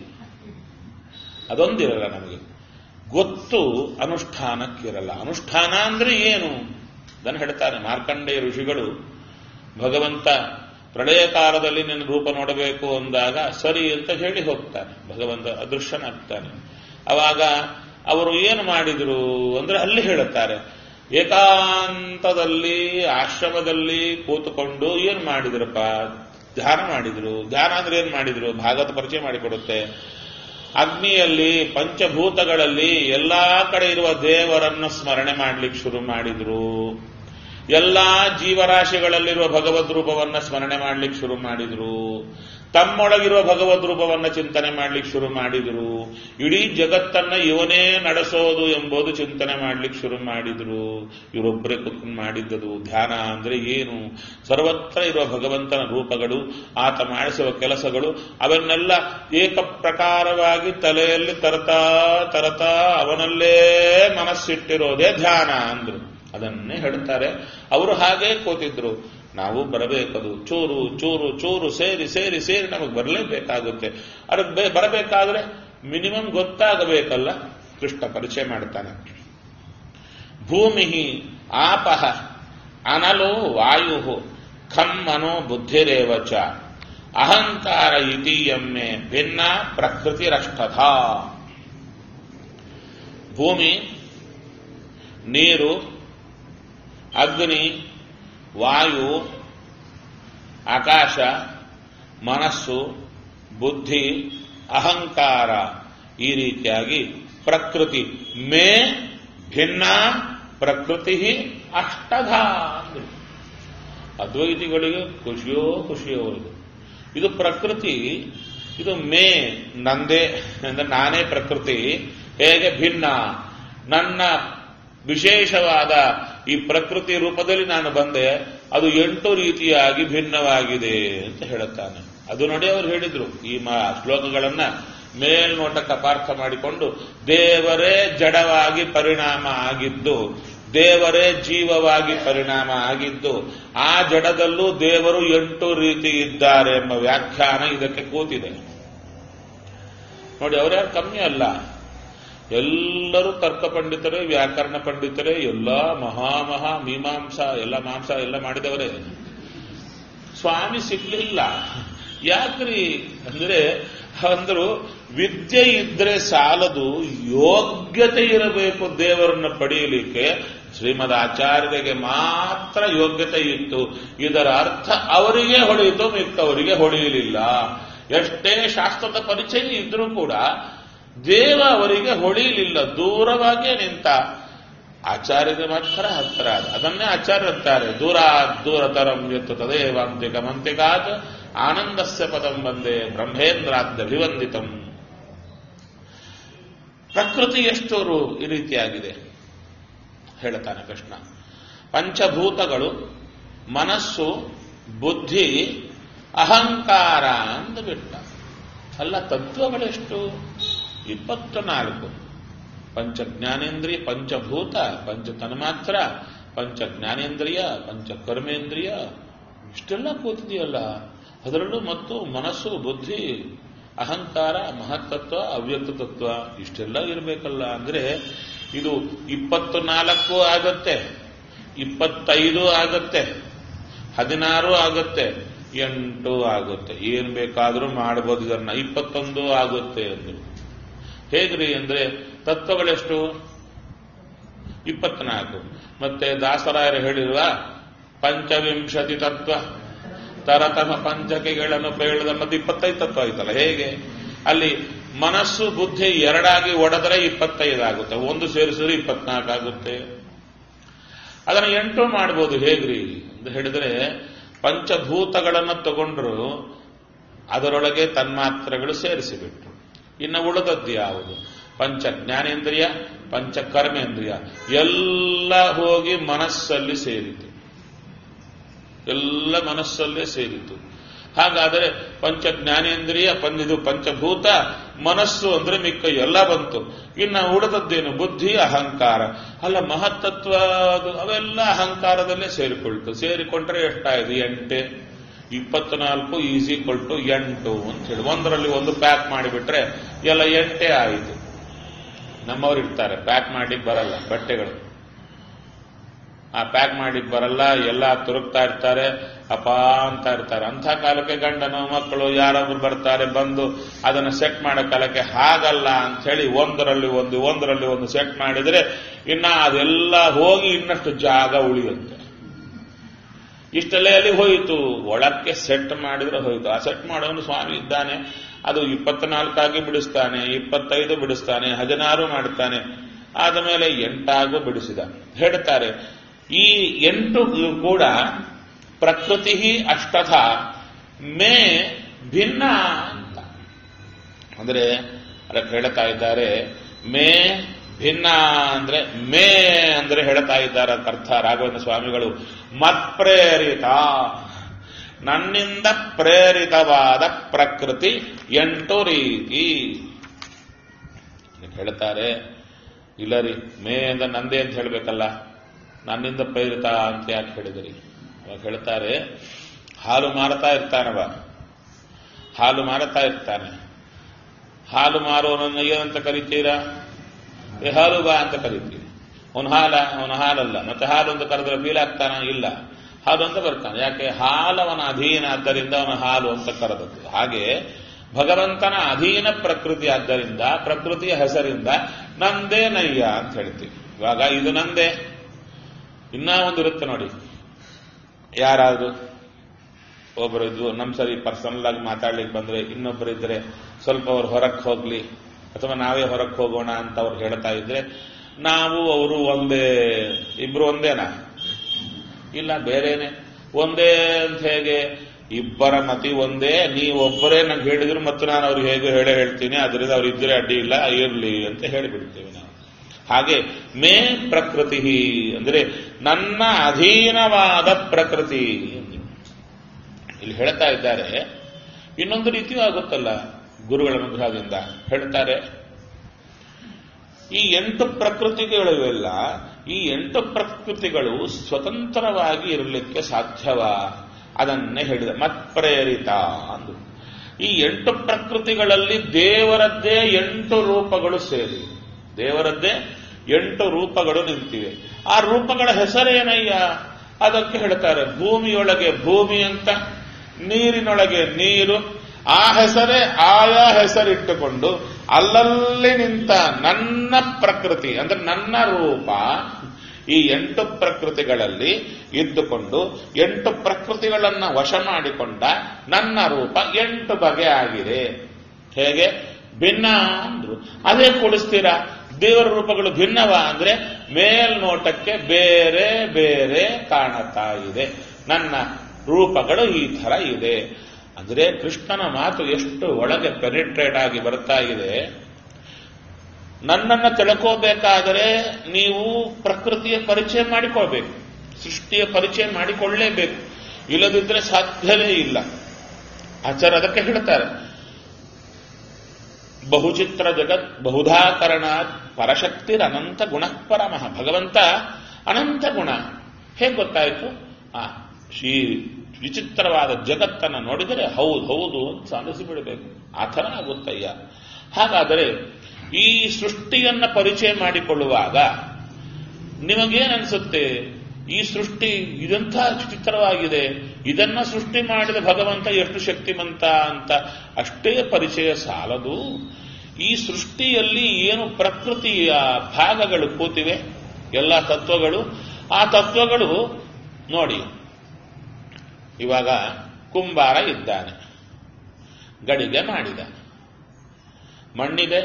ಅದೊಂದಿರಲ್ಲ ನಮಗೆ ಗೊತ್ತು ಅನುಷ್ಠಾನಕ್ಕಿರಲ್ಲ ಅನುಷ್ಠಾನ ಅಂದ್ರೆ ಏನು ಅದನ್ನು ಹೇಳ್ತಾರೆ ಮಾರ್ಕಂಡೇಯ ಋಷಿಗಳು ಭಗವಂತ ಪ್ರಳಯ ಕಾಲದಲ್ಲಿ ನಿನ್ನ ರೂಪ ನೋಡಬೇಕು ಅಂದಾಗ ಸರಿ ಅಂತ ಹೇಳಿ ಹೋಗ್ತಾನೆ ಭಗವಂತ ಅದೃಶ್ಯನಾಗ್ತಾನೆ ಅವಾಗ ಅವರು ಏನು ಮಾಡಿದ್ರು ಅಂದ್ರೆ ಅಲ್ಲಿ ಹೇಳುತ್ತಾರೆ ಏಕಾಂತದಲ್ಲಿ ಆಶ್ರಮದಲ್ಲಿ ಕೂತುಕೊಂಡು ಏನು ಮಾಡಿದ್ರಪ್ಪ ಧ್ಯಾನ ಮಾಡಿದ್ರು ಧ್ಯಾನ ಅಂದ್ರೆ ಏನ್ ಮಾಡಿದ್ರು ಭಾಗವತ ಪರಿಚಯ ಮಾಡಿಕೊಡುತ್ತೆ ಅಗ್ನಿಯಲ್ಲಿ ಪಂಚಭೂತಗಳಲ್ಲಿ ಎಲ್ಲಾ ಕಡೆ ಇರುವ ದೇವರನ್ನ ಸ್ಮರಣೆ ಮಾಡ್ಲಿಕ್ಕೆ ಶುರು ಮಾಡಿದ್ರು ಎಲ್ಲಾ ಜೀವರಾಶಿಗಳಲ್ಲಿರುವ ಭಗವದ್ ರೂಪವನ್ನ ಸ್ಮರಣೆ ಮಾಡ್ಲಿಕ್ಕೆ ಶುರು ಮಾಡಿದ್ರು ತಮ್ಮೊಳಗಿರುವ ಭಗವದ್ ರೂಪವನ್ನ ಚಿಂತನೆ ಮಾಡ್ಲಿಕ್ಕೆ ಶುರು ಮಾಡಿದ್ರು ಇಡೀ ಜಗತ್ತನ್ನ ಇವನೇ ನಡೆಸೋದು ಎಂಬುದು ಚಿಂತನೆ ಮಾಡ್ಲಿಕ್ಕೆ ಶುರು ಮಾಡಿದ್ರು ಇವರೊಬ್ಬರೇ ಕುತ್ಕೊಂಡು ಮಾಡಿದ್ದದು ಧ್ಯಾನ ಅಂದ್ರೆ ಏನು ಸರ್ವತ್ರ ಇರುವ ಭಗವಂತನ ರೂಪಗಳು ಆತ ಮಾಡಿಸುವ ಕೆಲಸಗಳು ಅವನ್ನೆಲ್ಲ ಏಕ ಪ್ರಕಾರವಾಗಿ ತಲೆಯಲ್ಲಿ ತರತಾ ತರತಾ ಅವನಲ್ಲೇ ಮನಸ್ಸಿಟ್ಟಿರೋದೇ ಧ್ಯಾನ ಅಂದ್ರು ಅದನ್ನೇ ಹೇಳ್ತಾರೆ ಅವರು ಹಾಗೇ ಕೂತಿದ್ರು ನಾವು ಬರಬೇಕದು ಚೂರು ಚೂರು ಚೂರು ಸೇರಿ ಸೇರಿ ಸೇರಿ ನಮಗೆ ಬರಲೇಬೇಕಾಗುತ್ತೆ ಅದಕ್ಕೆ ಬರಬೇಕಾದ್ರೆ ಮಿನಿಮಮ್ ಗೊತ್ತಾಗಬೇಕಲ್ಲ ಕೃಷ್ಣ ಪರಿಚಯ ಮಾಡ್ತಾನೆ ಭೂಮಿ ಆಪಹ ಅನಲೋ ವಾಯು ಖಂ ಮನೋ ಬುದ್ಧಿರೇವ ಚ ಅಹಂಕಾರ ಇತೀಯಮ್ಮೆ ಭಿನ್ನ ಪ್ರಕೃತಿರಷ್ಟಥ ಭೂಮಿ ನೀರು ಅಗ್ನಿ ವಾಯು ಆಕಾಶ ಮನಸ್ಸು ಬುದ್ಧಿ ಅಹಂಕಾರ ಈ ರೀತಿಯಾಗಿ ಪ್ರಕೃತಿ ಮೇ ಭಿನ್ನ ಪ್ರಕೃತಿ ಅಷ್ಟಧ ಅಂದ್ರು. ಅದ್ವೈತಿಗಳಿಗೆ ಖುಷಿಯೋ ಖುಷಿಯೋ ಇದು ಇದು ಪ್ರಕೃತಿ ಇದು ಮೇ ನಂದೇ ಅಂದ್ರೆ ನಾನೇ ಪ್ರಕೃತಿ ಹೇಗೆ ಭಿನ್ನ ನನ್ನ ವಿಶೇಷವಾದ ಈ ಪ್ರಕೃತಿ ರೂಪದಲ್ಲಿ ನಾನು ಬಂದೆ ಅದು ಎಂಟು ರೀತಿಯಾಗಿ ಭಿನ್ನವಾಗಿದೆ ಅಂತ ಹೇಳುತ್ತಾನೆ ಅದು ನೋಡಿ ಅವರು ಹೇಳಿದ್ರು ಈ ಮಾ ಶ್ಲೋಕಗಳನ್ನ ಮೇಲ್ನೋಟಕ್ಕೆ ಅಪಾರ್ಥ ಮಾಡಿಕೊಂಡು ದೇವರೇ ಜಡವಾಗಿ ಪರಿಣಾಮ ಆಗಿದ್ದು ದೇವರೇ ಜೀವವಾಗಿ ಪರಿಣಾಮ ಆಗಿದ್ದು ಆ ಜಡದಲ್ಲೂ ದೇವರು ಎಂಟು ರೀತಿ ಇದ್ದಾರೆ ಎಂಬ ವ್ಯಾಖ್ಯಾನ ಇದಕ್ಕೆ ಕೂತಿದೆ ನೋಡಿ ಅವರ್ಯಾರು ಕಮ್ಮಿ ಅಲ್ಲ ಎಲ್ಲರೂ ತರ್ಕ ಪಂಡಿತರೇ ವ್ಯಾಕರಣ ಪಂಡಿತರೇ ಎಲ್ಲ ಮಹಾ ಮಹಾ ಮೀಮಾಂಸ ಎಲ್ಲ ಮಾಂಸ ಎಲ್ಲ ಮಾಡಿದವರೇ ಸ್ವಾಮಿ ಸಿಗ್ಲಿಲ್ಲ ಯಾಕ್ರಿ ಅಂದ್ರೆ ಅಂದ್ರು ವಿದ್ಯೆ ಇದ್ರೆ ಸಾಲದು ಯೋಗ್ಯತೆ ಇರಬೇಕು ದೇವರನ್ನ ಪಡೆಯಲಿಕ್ಕೆ ಶ್ರೀಮದ್ ಆಚಾರ್ಯರಿಗೆ ಮಾತ್ರ ಯೋಗ್ಯತೆ ಇತ್ತು ಇದರ ಅರ್ಥ ಅವರಿಗೆ ಹೊಳೆಯಿತು ಮಿಕ್ಕವರಿಗೆ ಹೊಳೆಯಲಿಲ್ಲ ಎಷ್ಟೇ ಶಾಸ್ತ್ರದ ಪರಿಚಯ ಇದ್ರೂ ಕೂಡ ದೇವ ಅವರಿಗೆ ಹೊಳೆಯಲಿಲ್ಲ ದೂರವಾಗಿಯೇ ನಿಂತ ಆಚಾರ್ಯಗೆ ಮಾತ್ರ ಹತ್ತಿರ ಆದ ಅದನ್ನೇ ಆಚಾರ್ಯ ಅಂತಾರೆ ದೂರ ದೂರತರಂ ಎತ್ತು ತದೇವಾಂತಿಕ ಮಂತಿಕಾತ್ ಆನಂದಸ್ಯ ಪದಂ ಬಂದೆ ಬ್ರಹ್ಮೇಂದ್ರಾದ್ಯಭಿವಂದಿತಂ ಪ್ರಕೃತಿ ಎಷ್ಟು ಈ ರೀತಿಯಾಗಿದೆ ಹೇಳ್ತಾನೆ ಕೃಷ್ಣ ಪಂಚಭೂತಗಳು ಮನಸ್ಸು ಬುದ್ಧಿ ಅಹಂಕಾರ ಅಂತ ಬಿಟ್ಟ ಅಲ್ಲ ತತ್ವಗಳೆಷ್ಟು ಇಪ್ಪತ್ತು ನಾಲ್ಕು ಪಂಚ ಜ್ಞಾನೇಂದ್ರಿಯ ಪಂಚಭೂತ ಪಂಚ ತನ್ಮಾತ್ರ ಪಂಚ ಜ್ಞಾನೇಂದ್ರಿಯ ಪಂಚ ಕರ್ಮೇಂದ್ರಿಯ ಇಷ್ಟೆಲ್ಲ ಕೂತಿದೆಯಲ್ಲ ಅದರಲ್ಲೂ ಮತ್ತು ಮನಸ್ಸು ಬುದ್ಧಿ ಅಹಂಕಾರ ಮಹತ್ತತ್ವ ಅವ್ಯಕ್ತ ತತ್ವ ಇಷ್ಟೆಲ್ಲ ಇರಬೇಕಲ್ಲ ಅಂದ್ರೆ ಇದು ಇಪ್ಪತ್ತು ನಾಲ್ಕು ಆಗತ್ತೆ ಇಪ್ಪತ್ತೈದು ಆಗತ್ತೆ ಹದಿನಾರು ಆಗತ್ತೆ ಎಂಟು ಆಗುತ್ತೆ ಏನ್ ಬೇಕಾದರೂ ಮಾಡಬಹುದು ಇದನ್ನ ಇಪ್ಪತ್ತೊಂದು ಆಗುತ್ತೆ ಅಂದ್ರು ಹೇಗ್ರಿ ಅಂದ್ರೆ ತತ್ವಗಳೆಷ್ಟು ಇಪ್ಪತ್ನಾಲ್ಕು ಮತ್ತೆ ದಾಸರಾಯರು ಹೇಳಿರುವ ಪಂಚವಿಂಶತಿ ತತ್ವ ತರತಮ ಪಂಚಕೆಗಳನ್ನು ಬೇಳದ ಮತ್ತೆ ಇಪ್ಪತ್ತೈದು ತತ್ವ ಆಯ್ತಲ್ಲ ಹೇಗೆ ಅಲ್ಲಿ ಮನಸ್ಸು ಬುದ್ಧಿ ಎರಡಾಗಿ ಒಡೆದರೆ ಇಪ್ಪತ್ತೈದು ಆಗುತ್ತೆ ಒಂದು ಸೇರಿಸಿದ್ರೆ ಇಪ್ಪತ್ನಾಲ್ಕು ಆಗುತ್ತೆ ಅದನ್ನು ಎಂಟು ಮಾಡ್ಬೋದು ಹೇಗ್ರಿ ಅಂತ ಹೇಳಿದ್ರೆ ಪಂಚಭೂತಗಳನ್ನು ತಗೊಂಡ್ರು ಅದರೊಳಗೆ ತನ್ಮಾತ್ರಗಳು ಸೇರಿಸಿಬಿಟ್ರು ಇನ್ನು ಉಳಿದದ್ದು ಯಾವುದು ಪಂಚ ಜ್ಞಾನೇಂದ್ರಿಯ ಪಂಚ ಕರ್ಮೇಂದ್ರಿಯ ಎಲ್ಲ ಹೋಗಿ ಮನಸ್ಸಲ್ಲಿ ಸೇರಿತು ಎಲ್ಲ ಮನಸ್ಸಲ್ಲೇ ಸೇರಿತು ಹಾಗಾದರೆ ಪಂಚ ಜ್ಞಾನೇಂದ್ರಿಯ ಪಂಚಿದು ಪಂಚಭೂತ ಮನಸ್ಸು ಅಂದ್ರೆ ಮಿಕ್ಕ ಎಲ್ಲ ಬಂತು ಇನ್ನು ಉಳಿದದ್ದೇನು ಬುದ್ಧಿ ಅಹಂಕಾರ ಅಲ್ಲ ಮಹತ್ತತ್ವ ಅದು ಅವೆಲ್ಲ ಅಹಂಕಾರದಲ್ಲೇ ಸೇರಿಕೊಳ್ತು ಸೇರಿಕೊಂಡ್ರೆ ಎಷ್ಟಾಯ್ತು ಎಂಟೆ ಇಪ್ಪತ್ನಾಲ್ಕು ಈಸ್ ಈಕ್ವಲ್ ಟು ಎಂಟು ಅಂತ ಹೇಳಿ ಒಂದರಲ್ಲಿ ಒಂದು ಪ್ಯಾಕ್ ಮಾಡಿಬಿಟ್ರೆ ಎಲ್ಲ ಎಂಟೇ ಆಯಿತು ನಮ್ಮವ್ರು ಇರ್ತಾರೆ ಪ್ಯಾಕ್ ಮಾಡ್ಲಿಕ್ಕೆ ಬರಲ್ಲ ಬಟ್ಟೆಗಳು ಆ ಪ್ಯಾಕ್ ಮಾಡ್ಲಿಕ್ಕೆ ಬರಲ್ಲ ಎಲ್ಲ ತುರುಕ್ತಾ ಇರ್ತಾರೆ ಅಪ ಅಂತ ಇರ್ತಾರೆ ಅಂಥ ಕಾಲಕ್ಕೆ ಗಂಡನು ಮಕ್ಕಳು ಯಾರೊಬ್ರು ಬರ್ತಾರೆ ಬಂದು ಅದನ್ನು ಸೆಟ್ ಮಾಡೋ ಕಾಲಕ್ಕೆ ಹಾಗಲ್ಲ ಅಂತ ಹೇಳಿ ಒಂದರಲ್ಲಿ ಒಂದು ಒಂದರಲ್ಲಿ ಒಂದು ಸೆಟ್ ಮಾಡಿದ್ರೆ ಇನ್ನ ಅದೆಲ್ಲ ಹೋಗಿ ಇನ್ನಷ್ಟು ಜಾಗ ಉಳಿಯುತ್ತೆ ಇಷ್ಟೆಲ್ಲ ಎಲ್ಲಿ ಹೋಯಿತು ಒಳಕ್ಕೆ ಸೆಟ್ ಮಾಡಿದ್ರೆ ಹೋಯಿತು ಆ ಸೆಟ್ ಮಾಡೋನು ಸ್ವಾಮಿ ಇದ್ದಾನೆ ಅದು ಇಪ್ಪತ್ನಾಲ್ಕಾಗಿ ಬಿಡಿಸ್ತಾನೆ ಇಪ್ಪತ್ತೈದು ಬಿಡಿಸ್ತಾನೆ ಹದಿನಾರು ಮಾಡ್ತಾನೆ ಆದ ಮೇಲೆ ಎಂಟಾಗೂ ಬಿಡಿಸಿದ ಹೇಳ್ತಾರೆ ಈ ಎಂಟು ಕೂಡ ಪ್ರಕೃತಿ ಅಷ್ಟಥ ಮೇ ಭಿನ್ನ ಅಂತ ಅಂದ್ರೆ ಅದಕ್ಕೆ ಹೇಳ್ತಾ ಇದ್ದಾರೆ ಮೇ ಭಿನ್ನ ಅಂದ್ರೆ ಮೇ ಅಂದ್ರೆ ಹೇಳ್ತಾ ಇದ್ದಾರೆ ಅಂತ ಅರ್ಥ ರಾಘವೇಂದ್ರ ಸ್ವಾಮಿಗಳು ಮತ್ಪ್ರೇರಿತ ನನ್ನಿಂದ ಪ್ರೇರಿತವಾದ ಪ್ರಕೃತಿ ಎಂಟು ರೀತಿ ಹೇಳ್ತಾರೆ ಇಲ್ಲ ರೀ ಮೇ ಅಂದ್ರೆ ನಂದೇ ಅಂತ ಹೇಳ್ಬೇಕಲ್ಲ ನನ್ನಿಂದ ಪ್ರೇರಿತ ಅಂತ ಯಾಕೆ ಹೇಳಿದ್ರಿ ಅವಾಗ ಹೇಳ್ತಾರೆ ಹಾಲು ಮಾರತಾ ಇರ್ತಾನವ ಹಾಲು ಮಾರತಾ ಇರ್ತಾನೆ ಹಾಲು ಮಾರೋನನ್ನು ಏನಂತ ಕರಿತೀರಾ ಏ ಹಾಲು ಬಾ ಅಂತ ಕರಿತೀರಿ ಅವನು ಹಾಲ ಅವನ ಹಾಲಲ್ಲ ಮತ್ತೆ ಹಾಲು ಅಂತ ಕರೆದ್ರೆ ಫೀಲ್ ಆಗ್ತಾನ ಇಲ್ಲ ಹಾಲು ಅಂತ ಬರ್ತಾನೆ ಯಾಕೆ ಹಾಲವನ ಅಧೀನ ಆದ್ದರಿಂದ ಅವನ ಹಾಲು ಅಂತ ಕರೆದದ್ದು ಹಾಗೆ ಭಗವಂತನ ಅಧೀನ ಪ್ರಕೃತಿ ಆದ್ದರಿಂದ ಪ್ರಕೃತಿಯ ಹೆಸರಿಂದ ನಂದೇ ನಯ್ಯ ಅಂತ ಹೇಳ್ತೀವಿ ಇವಾಗ ಇದು ನಂದೇ ಇನ್ನ ಒಂದು ಇರುತ್ತೆ ನೋಡಿ ಯಾರಾದ್ರು ಒಬ್ಬರು ಇದ್ವು ನಮ್ ಸರಿ ಪರ್ಸನಲ್ ಆಗಿ ಮಾತಾಡ್ಲಿಕ್ಕೆ ಬಂದ್ರೆ ಇನ್ನೊಬ್ಬರು ಇದ್ರೆ ಸ್ವಲ್ಪ ಅವ್ರು ಹೊರಕ್ಕೆ ಹೋಗ್ಲಿ ಅಥವಾ ನಾವೇ ಹೊರಕ್ಕೆ ಹೋಗೋಣ ಅಂತ ಅವ್ರು ಹೇಳ್ತಾ ಇದ್ರೆ ನಾವು ಅವರು ಒಂದೇ ಇಬ್ರು ಒಂದೇನಾ ಇಲ್ಲ ಬೇರೆನೆ ಒಂದೇ ಅಂತ ಹೇಗೆ ಇಬ್ಬರ ಮತಿ ಒಂದೇ ನೀವೊಬ್ಬರೇ ನಂಗೆ ಹೇಳಿದ್ರು ಮತ್ತು ನಾನು ಅವ್ರಿಗೆ ಹೇಗೆ ಹೇಳೇ ಹೇಳ್ತೀನಿ ಅದರಿಂದ ಅವ್ರು ಇದ್ರೆ ಅಡ್ಡಿ ಇಲ್ಲ ಇರಲಿ ಅಂತ ಹೇಳಿಬಿಡ್ತೇವೆ ನಾವು ಹಾಗೆ ಮೇ ಪ್ರಕೃತಿ ಅಂದ್ರೆ ನನ್ನ ಅಧೀನವಾದ ಪ್ರಕೃತಿ ಇಲ್ಲಿ ಹೇಳ್ತಾ ಇದ್ದಾರೆ ಇನ್ನೊಂದು ರೀತಿಯೂ ಆಗುತ್ತಲ್ಲ ಗುರುಗಳ ಅನುಗ್ರಹದಿಂದ ಹೇಳ್ತಾರೆ ಈ ಎಂಟು ಪ್ರಕೃತಿಗಳಿವೆಲ್ಲ ಈ ಎಂಟು ಪ್ರಕೃತಿಗಳು ಸ್ವತಂತ್ರವಾಗಿ ಇರಲಿಕ್ಕೆ ಸಾಧ್ಯವ ಅದನ್ನೇ ಹೇಳಿದ ಮತ್ಪ್ರೇರಿತ ಅಂದು ಈ ಎಂಟು ಪ್ರಕೃತಿಗಳಲ್ಲಿ ದೇವರದ್ದೇ ಎಂಟು ರೂಪಗಳು ಸೇರಿ ದೇವರದ್ದೇ ಎಂಟು ರೂಪಗಳು ನಿಂತಿವೆ ಆ ರೂಪಗಳ ಹೆಸರೇನಯ್ಯ ಅದಕ್ಕೆ ಹೇಳ್ತಾರೆ ಭೂಮಿಯೊಳಗೆ ಭೂಮಿ ಅಂತ ನೀರಿನೊಳಗೆ ನೀರು ಆ ಹೆಸರೇ ಆಯಾ ಹೆಸರಿಟ್ಟುಕೊಂಡು ಅಲ್ಲಲ್ಲಿ ನಿಂತ ನನ್ನ ಪ್ರಕೃತಿ ಅಂದ್ರೆ ನನ್ನ ರೂಪ ಈ ಎಂಟು ಪ್ರಕೃತಿಗಳಲ್ಲಿ ಇದ್ದುಕೊಂಡು ಎಂಟು ಪ್ರಕೃತಿಗಳನ್ನ ವಶ ಮಾಡಿಕೊಂಡ ನನ್ನ ರೂಪ ಎಂಟು ಬಗೆ ಆಗಿದೆ ಹೇಗೆ ಭಿನ್ನ ಅಂದ್ರು ಅದೇ ಕೂಡಿಸ್ತೀರಾ ದೇವರ ರೂಪಗಳು ಭಿನ್ನವ ಅಂದ್ರೆ ಮೇಲ್ನೋಟಕ್ಕೆ ಬೇರೆ ಬೇರೆ ಕಾಣುತ್ತಾ ಇದೆ ನನ್ನ ರೂಪಗಳು ಈ ತರ ಇದೆ ಅಂದ್ರೆ ಕೃಷ್ಣನ ಮಾತು ಎಷ್ಟು ಒಳಗೆ ಪೆನಿಟ್ರೇಟ್ ಆಗಿ ಬರ್ತಾ ಇದೆ ನನ್ನನ್ನು ತಿಳ್ಕೋಬೇಕಾದರೆ ನೀವು ಪ್ರಕೃತಿಯ ಪರಿಚಯ ಮಾಡಿಕೊಳ್ಬೇಕು ಸೃಷ್ಟಿಯ ಪರಿಚಯ ಮಾಡಿಕೊಳ್ಳಲೇಬೇಕು ಇಲ್ಲದಿದ್ರೆ ಸಾಧ್ಯವೇ ಇಲ್ಲ ಆಚಾರ ಅದಕ್ಕೆ ಹೇಳ್ತಾರೆ ಬಹುಚಿತ್ರ ಜಗತ್ ಬಹುಧಾಕರಣ ಪರಶಕ್ತಿರ ಅನಂತ ಗುಣ ಪರಮಃ ಭಗವಂತ ಅನಂತ ಗುಣ ಹೇಗೆ ಗೊತ್ತಾಯಿತು ಆ ಶ್ರೀ ವಿಚಿತ್ರವಾದ ಜಗತ್ತನ್ನು ನೋಡಿದರೆ ಹೌದು ಹೌದು ಅಂತ ಅನಿಸಿಬಿಡಬೇಕು ಆ ಥರ ಆಗುತ್ತಯ್ಯ ಹಾಗಾದರೆ ಈ ಸೃಷ್ಟಿಯನ್ನ ಪರಿಚಯ ಮಾಡಿಕೊಳ್ಳುವಾಗ ನಿಮಗೇನ್ ಅನ್ಸುತ್ತೆ ಈ ಸೃಷ್ಟಿ ಇದಂಥ ವಿಚಿತ್ರವಾಗಿದೆ ಇದನ್ನ ಸೃಷ್ಟಿ ಮಾಡಿದ ಭಗವಂತ ಎಷ್ಟು ಶಕ್ತಿಮಂತ ಅಂತ ಅಷ್ಟೇ ಪರಿಚಯ ಸಾಲದು ಈ ಸೃಷ್ಟಿಯಲ್ಲಿ ಏನು ಪ್ರಕೃತಿಯ ಭಾಗಗಳು ಕೂತಿವೆ ಎಲ್ಲ ತತ್ವಗಳು ಆ ತತ್ವಗಳು ನೋಡಿ ಇವಾಗ ಕುಂಬಾರ ಇದ್ದಾನೆ ಗಡಿಗೆ ಮಾಡಿದ ಮಣ್ಣಿದೆ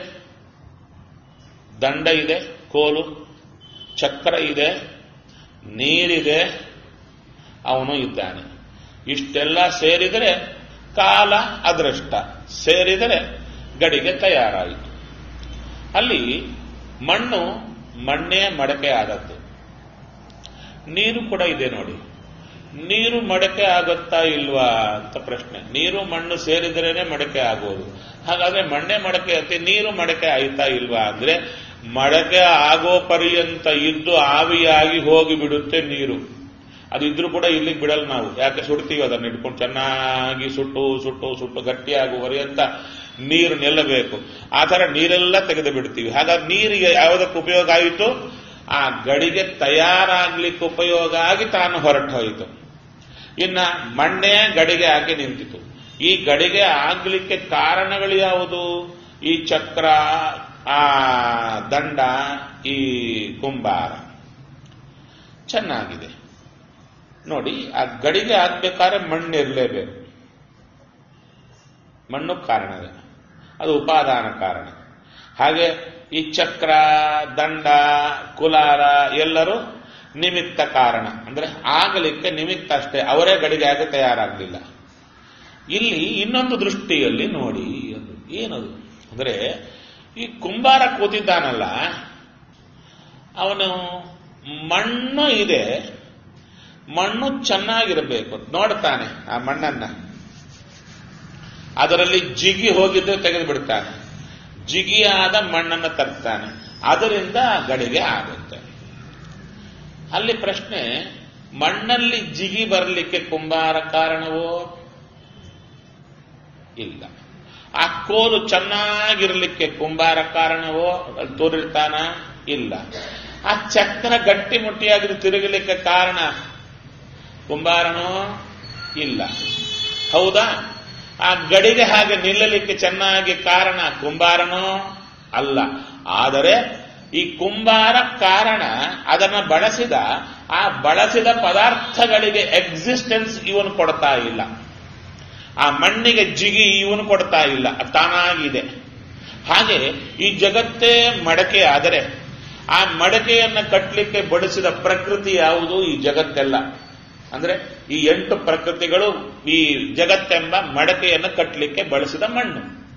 ದಂಡ ಇದೆ ಕೋಲು ಚಕ್ರ ಇದೆ ನೀರಿದೆ ಅವನು ಇದ್ದಾನೆ ಇಷ್ಟೆಲ್ಲ ಸೇರಿದರೆ ಕಾಲ ಅದೃಷ್ಟ ಸೇರಿದರೆ ಗಡಿಗೆ ತಯಾರಾಯಿತು ಅಲ್ಲಿ ಮಣ್ಣು ಮಣ್ಣೇ ಮಡಕೆ ಆದದ್ದು ನೀರು ಕೂಡ ಇದೆ ನೋಡಿ ನೀರು ಮಡಕೆ ಆಗುತ್ತಾ ಇಲ್ವಾ ಅಂತ ಪ್ರಶ್ನೆ ನೀರು ಮಣ್ಣು ಸೇರಿದ್ರೇನೆ ಮಡಕೆ ಆಗೋದು ಹಾಗಾದ್ರೆ ಮಣ್ಣೆ ಮಡಕೆ ಅಂತೆ ನೀರು ಮಡಕೆ ಆಯ್ತಾ ಇಲ್ವಾ ಅಂದ್ರೆ ಮಡಕೆ ಆಗೋ ಪರ್ಯಂತ ಇದ್ದು ಆವಿಯಾಗಿ ಹೋಗಿ ಬಿಡುತ್ತೆ ನೀರು ಅದಿದ್ರು ಕೂಡ ಇಲ್ಲಿಗೆ ಬಿಡಲ್ಲ ನಾವು ಯಾಕೆ ಸುಡ್ತೀವಿ ಅದನ್ನ ಇಟ್ಕೊಂಡು ಚೆನ್ನಾಗಿ ಸುಟ್ಟು ಸುಟ್ಟು ಸುಟ್ಟು ಗಟ್ಟಿಯಾಗುವರೆಯಂತ ನೀರು ನಿಲ್ಲಬೇಕು ಆ ತರ ನೀರೆಲ್ಲ ತೆಗೆದು ಬಿಡ್ತೀವಿ ಹಾಗಾಗಿ ನೀರಿಗೆ ಯಾವುದಕ್ಕೆ ಉಪಯೋಗ ಆಯಿತು ಆ ಗಡಿಗೆ ತಯಾರಾಗ್ಲಿಕ್ಕೆ ಉಪಯೋಗ ಆಗಿ ತಾನು ಹೊರಟು ಹೋಯಿತು ಇನ್ನ ಮಣ್ಣೆ ಗಡಿಗೆ ಆಗಿ ನಿಂತಿತು ಈ ಗಡಿಗೆ ಆಗ್ಲಿಕ್ಕೆ ಕಾರಣಗಳು ಯಾವುದು ಈ ಚಕ್ರ ಆ ದಂಡ ಈ ಕುಂಬಾರ ಚೆನ್ನಾಗಿದೆ ನೋಡಿ ಆ ಗಡಿಗೆ ಆಗ್ಬೇಕಾದ್ರೆ ಮಣ್ಣು ಇರಲೇಬೇಕು ಮಣ್ಣು ಕಾರಣವೇ ಅದು ಉಪಾದಾನ ಕಾರಣ ಹಾಗೆ ಈ ಚಕ್ರ ದಂಡ ಕುಲಾರ ಎಲ್ಲರೂ ನಿಮಿತ್ತ ಕಾರಣ ಅಂದ್ರೆ ಆಗಲಿಕ್ಕೆ ನಿಮಿತ್ತ ಅಷ್ಟೇ ಅವರೇ ಗಡಿಗೆ ಆಗಿ ತಯಾರಾಗಲಿಲ್ಲ ಇಲ್ಲಿ ಇನ್ನೊಂದು ದೃಷ್ಟಿಯಲ್ಲಿ ನೋಡಿ ಅದು ಏನದು ಅಂದ್ರೆ ಈ ಕುಂಬಾರ ಕೂತಿದ್ದಾನಲ್ಲ ಅವನು ಮಣ್ಣು ಇದೆ ಮಣ್ಣು ಚೆನ್ನಾಗಿರಬೇಕು ನೋಡ್ತಾನೆ ಆ ಮಣ್ಣನ್ನ ಅದರಲ್ಲಿ ಜಿಗಿ ಹೋಗಿದ್ರೆ ತೆಗೆದು ಬಿಡ್ತಾನೆ ಜಿಗಿಯಾದ ಮಣ್ಣನ್ನು ತರ್ತಾನೆ ಅದರಿಂದ ಗಡಿಗೆ ಆಗುತ್ತೆ ಅಲ್ಲಿ ಪ್ರಶ್ನೆ ಮಣ್ಣಲ್ಲಿ ಜಿಗಿ ಬರಲಿಕ್ಕೆ ಕುಂಬಾರ ಕಾರಣವೋ ಇಲ್ಲ ಆ ಕೋಲು ಚೆನ್ನಾಗಿರ್ಲಿಕ್ಕೆ ಕುಂಬಾರ ಕಾರಣವೋ ಅಲ್ಲಿ ತೋರಿರ್ತಾನ ಇಲ್ಲ ಆ ಚಕ್ರ ಗಟ್ಟಿ ಮುಟ್ಟಿಯಾಗಿ ತಿರುಗಲಿಕ್ಕೆ ಕಾರಣ ಕುಂಬಾರನೋ ಇಲ್ಲ ಹೌದಾ ಆ ಗಡಿಗೆ ಹಾಗೆ ನಿಲ್ಲಲಿಕ್ಕೆ ಚೆನ್ನಾಗಿ ಕಾರಣ ಕುಂಬಾರನೋ ಅಲ್ಲ ಆದರೆ ಈ ಕುಂಬಾರ ಕಾರಣ ಅದನ್ನು ಬಳಸಿದ ಆ ಬಳಸಿದ ಪದಾರ್ಥಗಳಿಗೆ ಎಕ್ಸಿಸ್ಟೆನ್ಸ್ ಇವನು ಕೊಡ್ತಾ ಇಲ್ಲ ಆ ಮಣ್ಣಿಗೆ ಜಿಗಿ ಇವನು ಕೊಡ್ತಾ ಇಲ್ಲ ತಾನಾಗಿದೆ ಹಾಗೆ ಈ ಜಗತ್ತೇ ಮಡಕೆ ಆದರೆ ಆ ಮಡಕೆಯನ್ನು ಕಟ್ಟಲಿಕ್ಕೆ ಬಡಿಸಿದ ಪ್ರಕೃತಿ ಯಾವುದು ಈ ಜಗತ್ತೆಲ್ಲ ಅಂದ್ರೆ ಈ ಎಂಟು ಪ್ರಕೃತಿಗಳು ಈ ಜಗತ್ತೆಂಬ ಮಡಕೆಯನ್ನು ಕಟ್ಟಲಿಕ್ಕೆ ಬಳಸಿದ ಮಣ್ಣು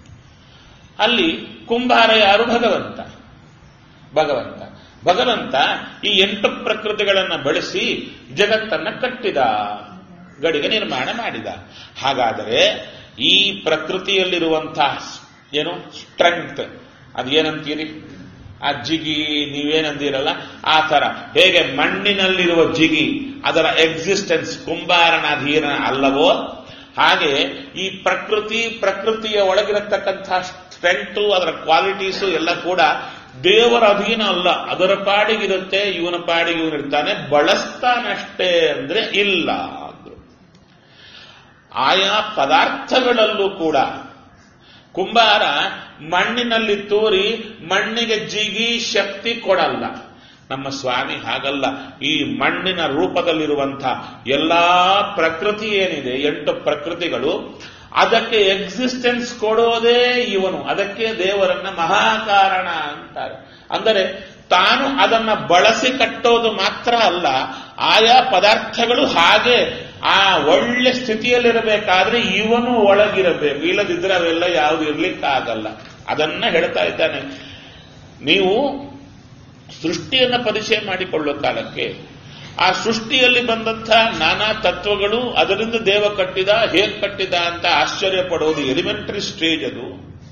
ಅಲ್ಲಿ ಕುಂಬಾರ ಯಾರು ಭಗವಂತ ಭಗವಂತ ಭಗವಂತ ಈ ಎಂಟು ಪ್ರಕೃತಿಗಳನ್ನು ಬಳಸಿ ಜಗತ್ತನ್ನ ಕಟ್ಟಿದ ಗಡಿಗೆ ನಿರ್ಮಾಣ ಮಾಡಿದ ಹಾಗಾದರೆ ಈ ಪ್ರಕೃತಿಯಲ್ಲಿರುವಂತಹ ಏನು ಸ್ಟ್ರೆಂತ್ ಅದೇನಂತೀರಿ ಆ ಜಿಗಿ ನೀವೇನಂದಿರಲ್ಲ ಆ ತರ ಹೇಗೆ ಮಣ್ಣಿನಲ್ಲಿರುವ ಜಿಗಿ ಅದರ ಎಕ್ಸಿಸ್ಟೆನ್ಸ್ ಕುಂಬಾರನ ಅಧೀನ ಅಲ್ಲವೋ ಹಾಗೆ ಈ ಪ್ರಕೃತಿ ಪ್ರಕೃತಿಯ ಒಳಗಿರತಕ್ಕಂಥ ಸ್ಟ್ರೆಂತು ಅದರ ಕ್ವಾಲಿಟೀಸು ಎಲ್ಲ ಕೂಡ ದೇವರ ಅಧೀನ ಅಲ್ಲ ಅದರ ಪಾಡಿಗಿರುತ್ತೆ ಇವನ ಪಾಡಿಗೆ ಇವನಿರ್ತಾನೆ ಬಳಸ್ತಾನಷ್ಟೇ ಅಂದ್ರೆ ಇಲ್ಲ ಅಂದ್ರು ಆಯಾ ಪದಾರ್ಥಗಳಲ್ಲೂ ಕೂಡ ಕುಂಬಾರ ಮಣ್ಣಿನಲ್ಲಿ ತೂರಿ ಮಣ್ಣಿಗೆ ಜಿಗಿ ಶಕ್ತಿ ಕೊಡಲ್ಲ ನಮ್ಮ ಸ್ವಾಮಿ ಹಾಗಲ್ಲ ಈ ಮಣ್ಣಿನ ರೂಪದಲ್ಲಿರುವಂತಹ ಎಲ್ಲಾ ಪ್ರಕೃತಿ ಏನಿದೆ ಎಂಟು ಪ್ರಕೃತಿಗಳು ಅದಕ್ಕೆ ಎಕ್ಸಿಸ್ಟೆನ್ಸ್ ಕೊಡೋದೇ ಇವನು ಅದಕ್ಕೆ ದೇವರನ್ನ ಮಹಾಕಾರಣ ಅಂತಾರೆ ಅಂದರೆ ತಾನು ಅದನ್ನ ಬಳಸಿ ಕಟ್ಟೋದು ಮಾತ್ರ ಅಲ್ಲ ಆಯಾ ಪದಾರ್ಥಗಳು ಹಾಗೆ ಆ ಒಳ್ಳೆ ಸ್ಥಿತಿಯಲ್ಲಿರಬೇಕಾದ್ರೆ ಇವನು ಒಳಗಿರಬೇಕು ಇಲ್ಲದಿದ್ರೆ ಅವೆಲ್ಲ ಯಾವುದು ಇರ್ಲಿಕ್ಕಾಗಲ್ಲ ಅದನ್ನ ಹೇಳ್ತಾ ಇದ್ದಾನೆ ನೀವು ಸೃಷ್ಟಿಯನ್ನ ಪರಿಚಯ ಮಾಡಿಕೊಳ್ಳೋ ಕಾಲಕ್ಕೆ ಆ ಸೃಷ್ಟಿಯಲ್ಲಿ ಬಂದಂತಹ ನಾನಾ ತತ್ವಗಳು ಅದರಿಂದ ದೇವ ಕಟ್ಟಿದ ಹೇಗೆ ಕಟ್ಟಿದ ಅಂತ ಆಶ್ಚರ್ಯ ಪಡೋದು ಎಲಿಮೆಂಟರಿ ಸ್ಟೇಜ್ ಅದು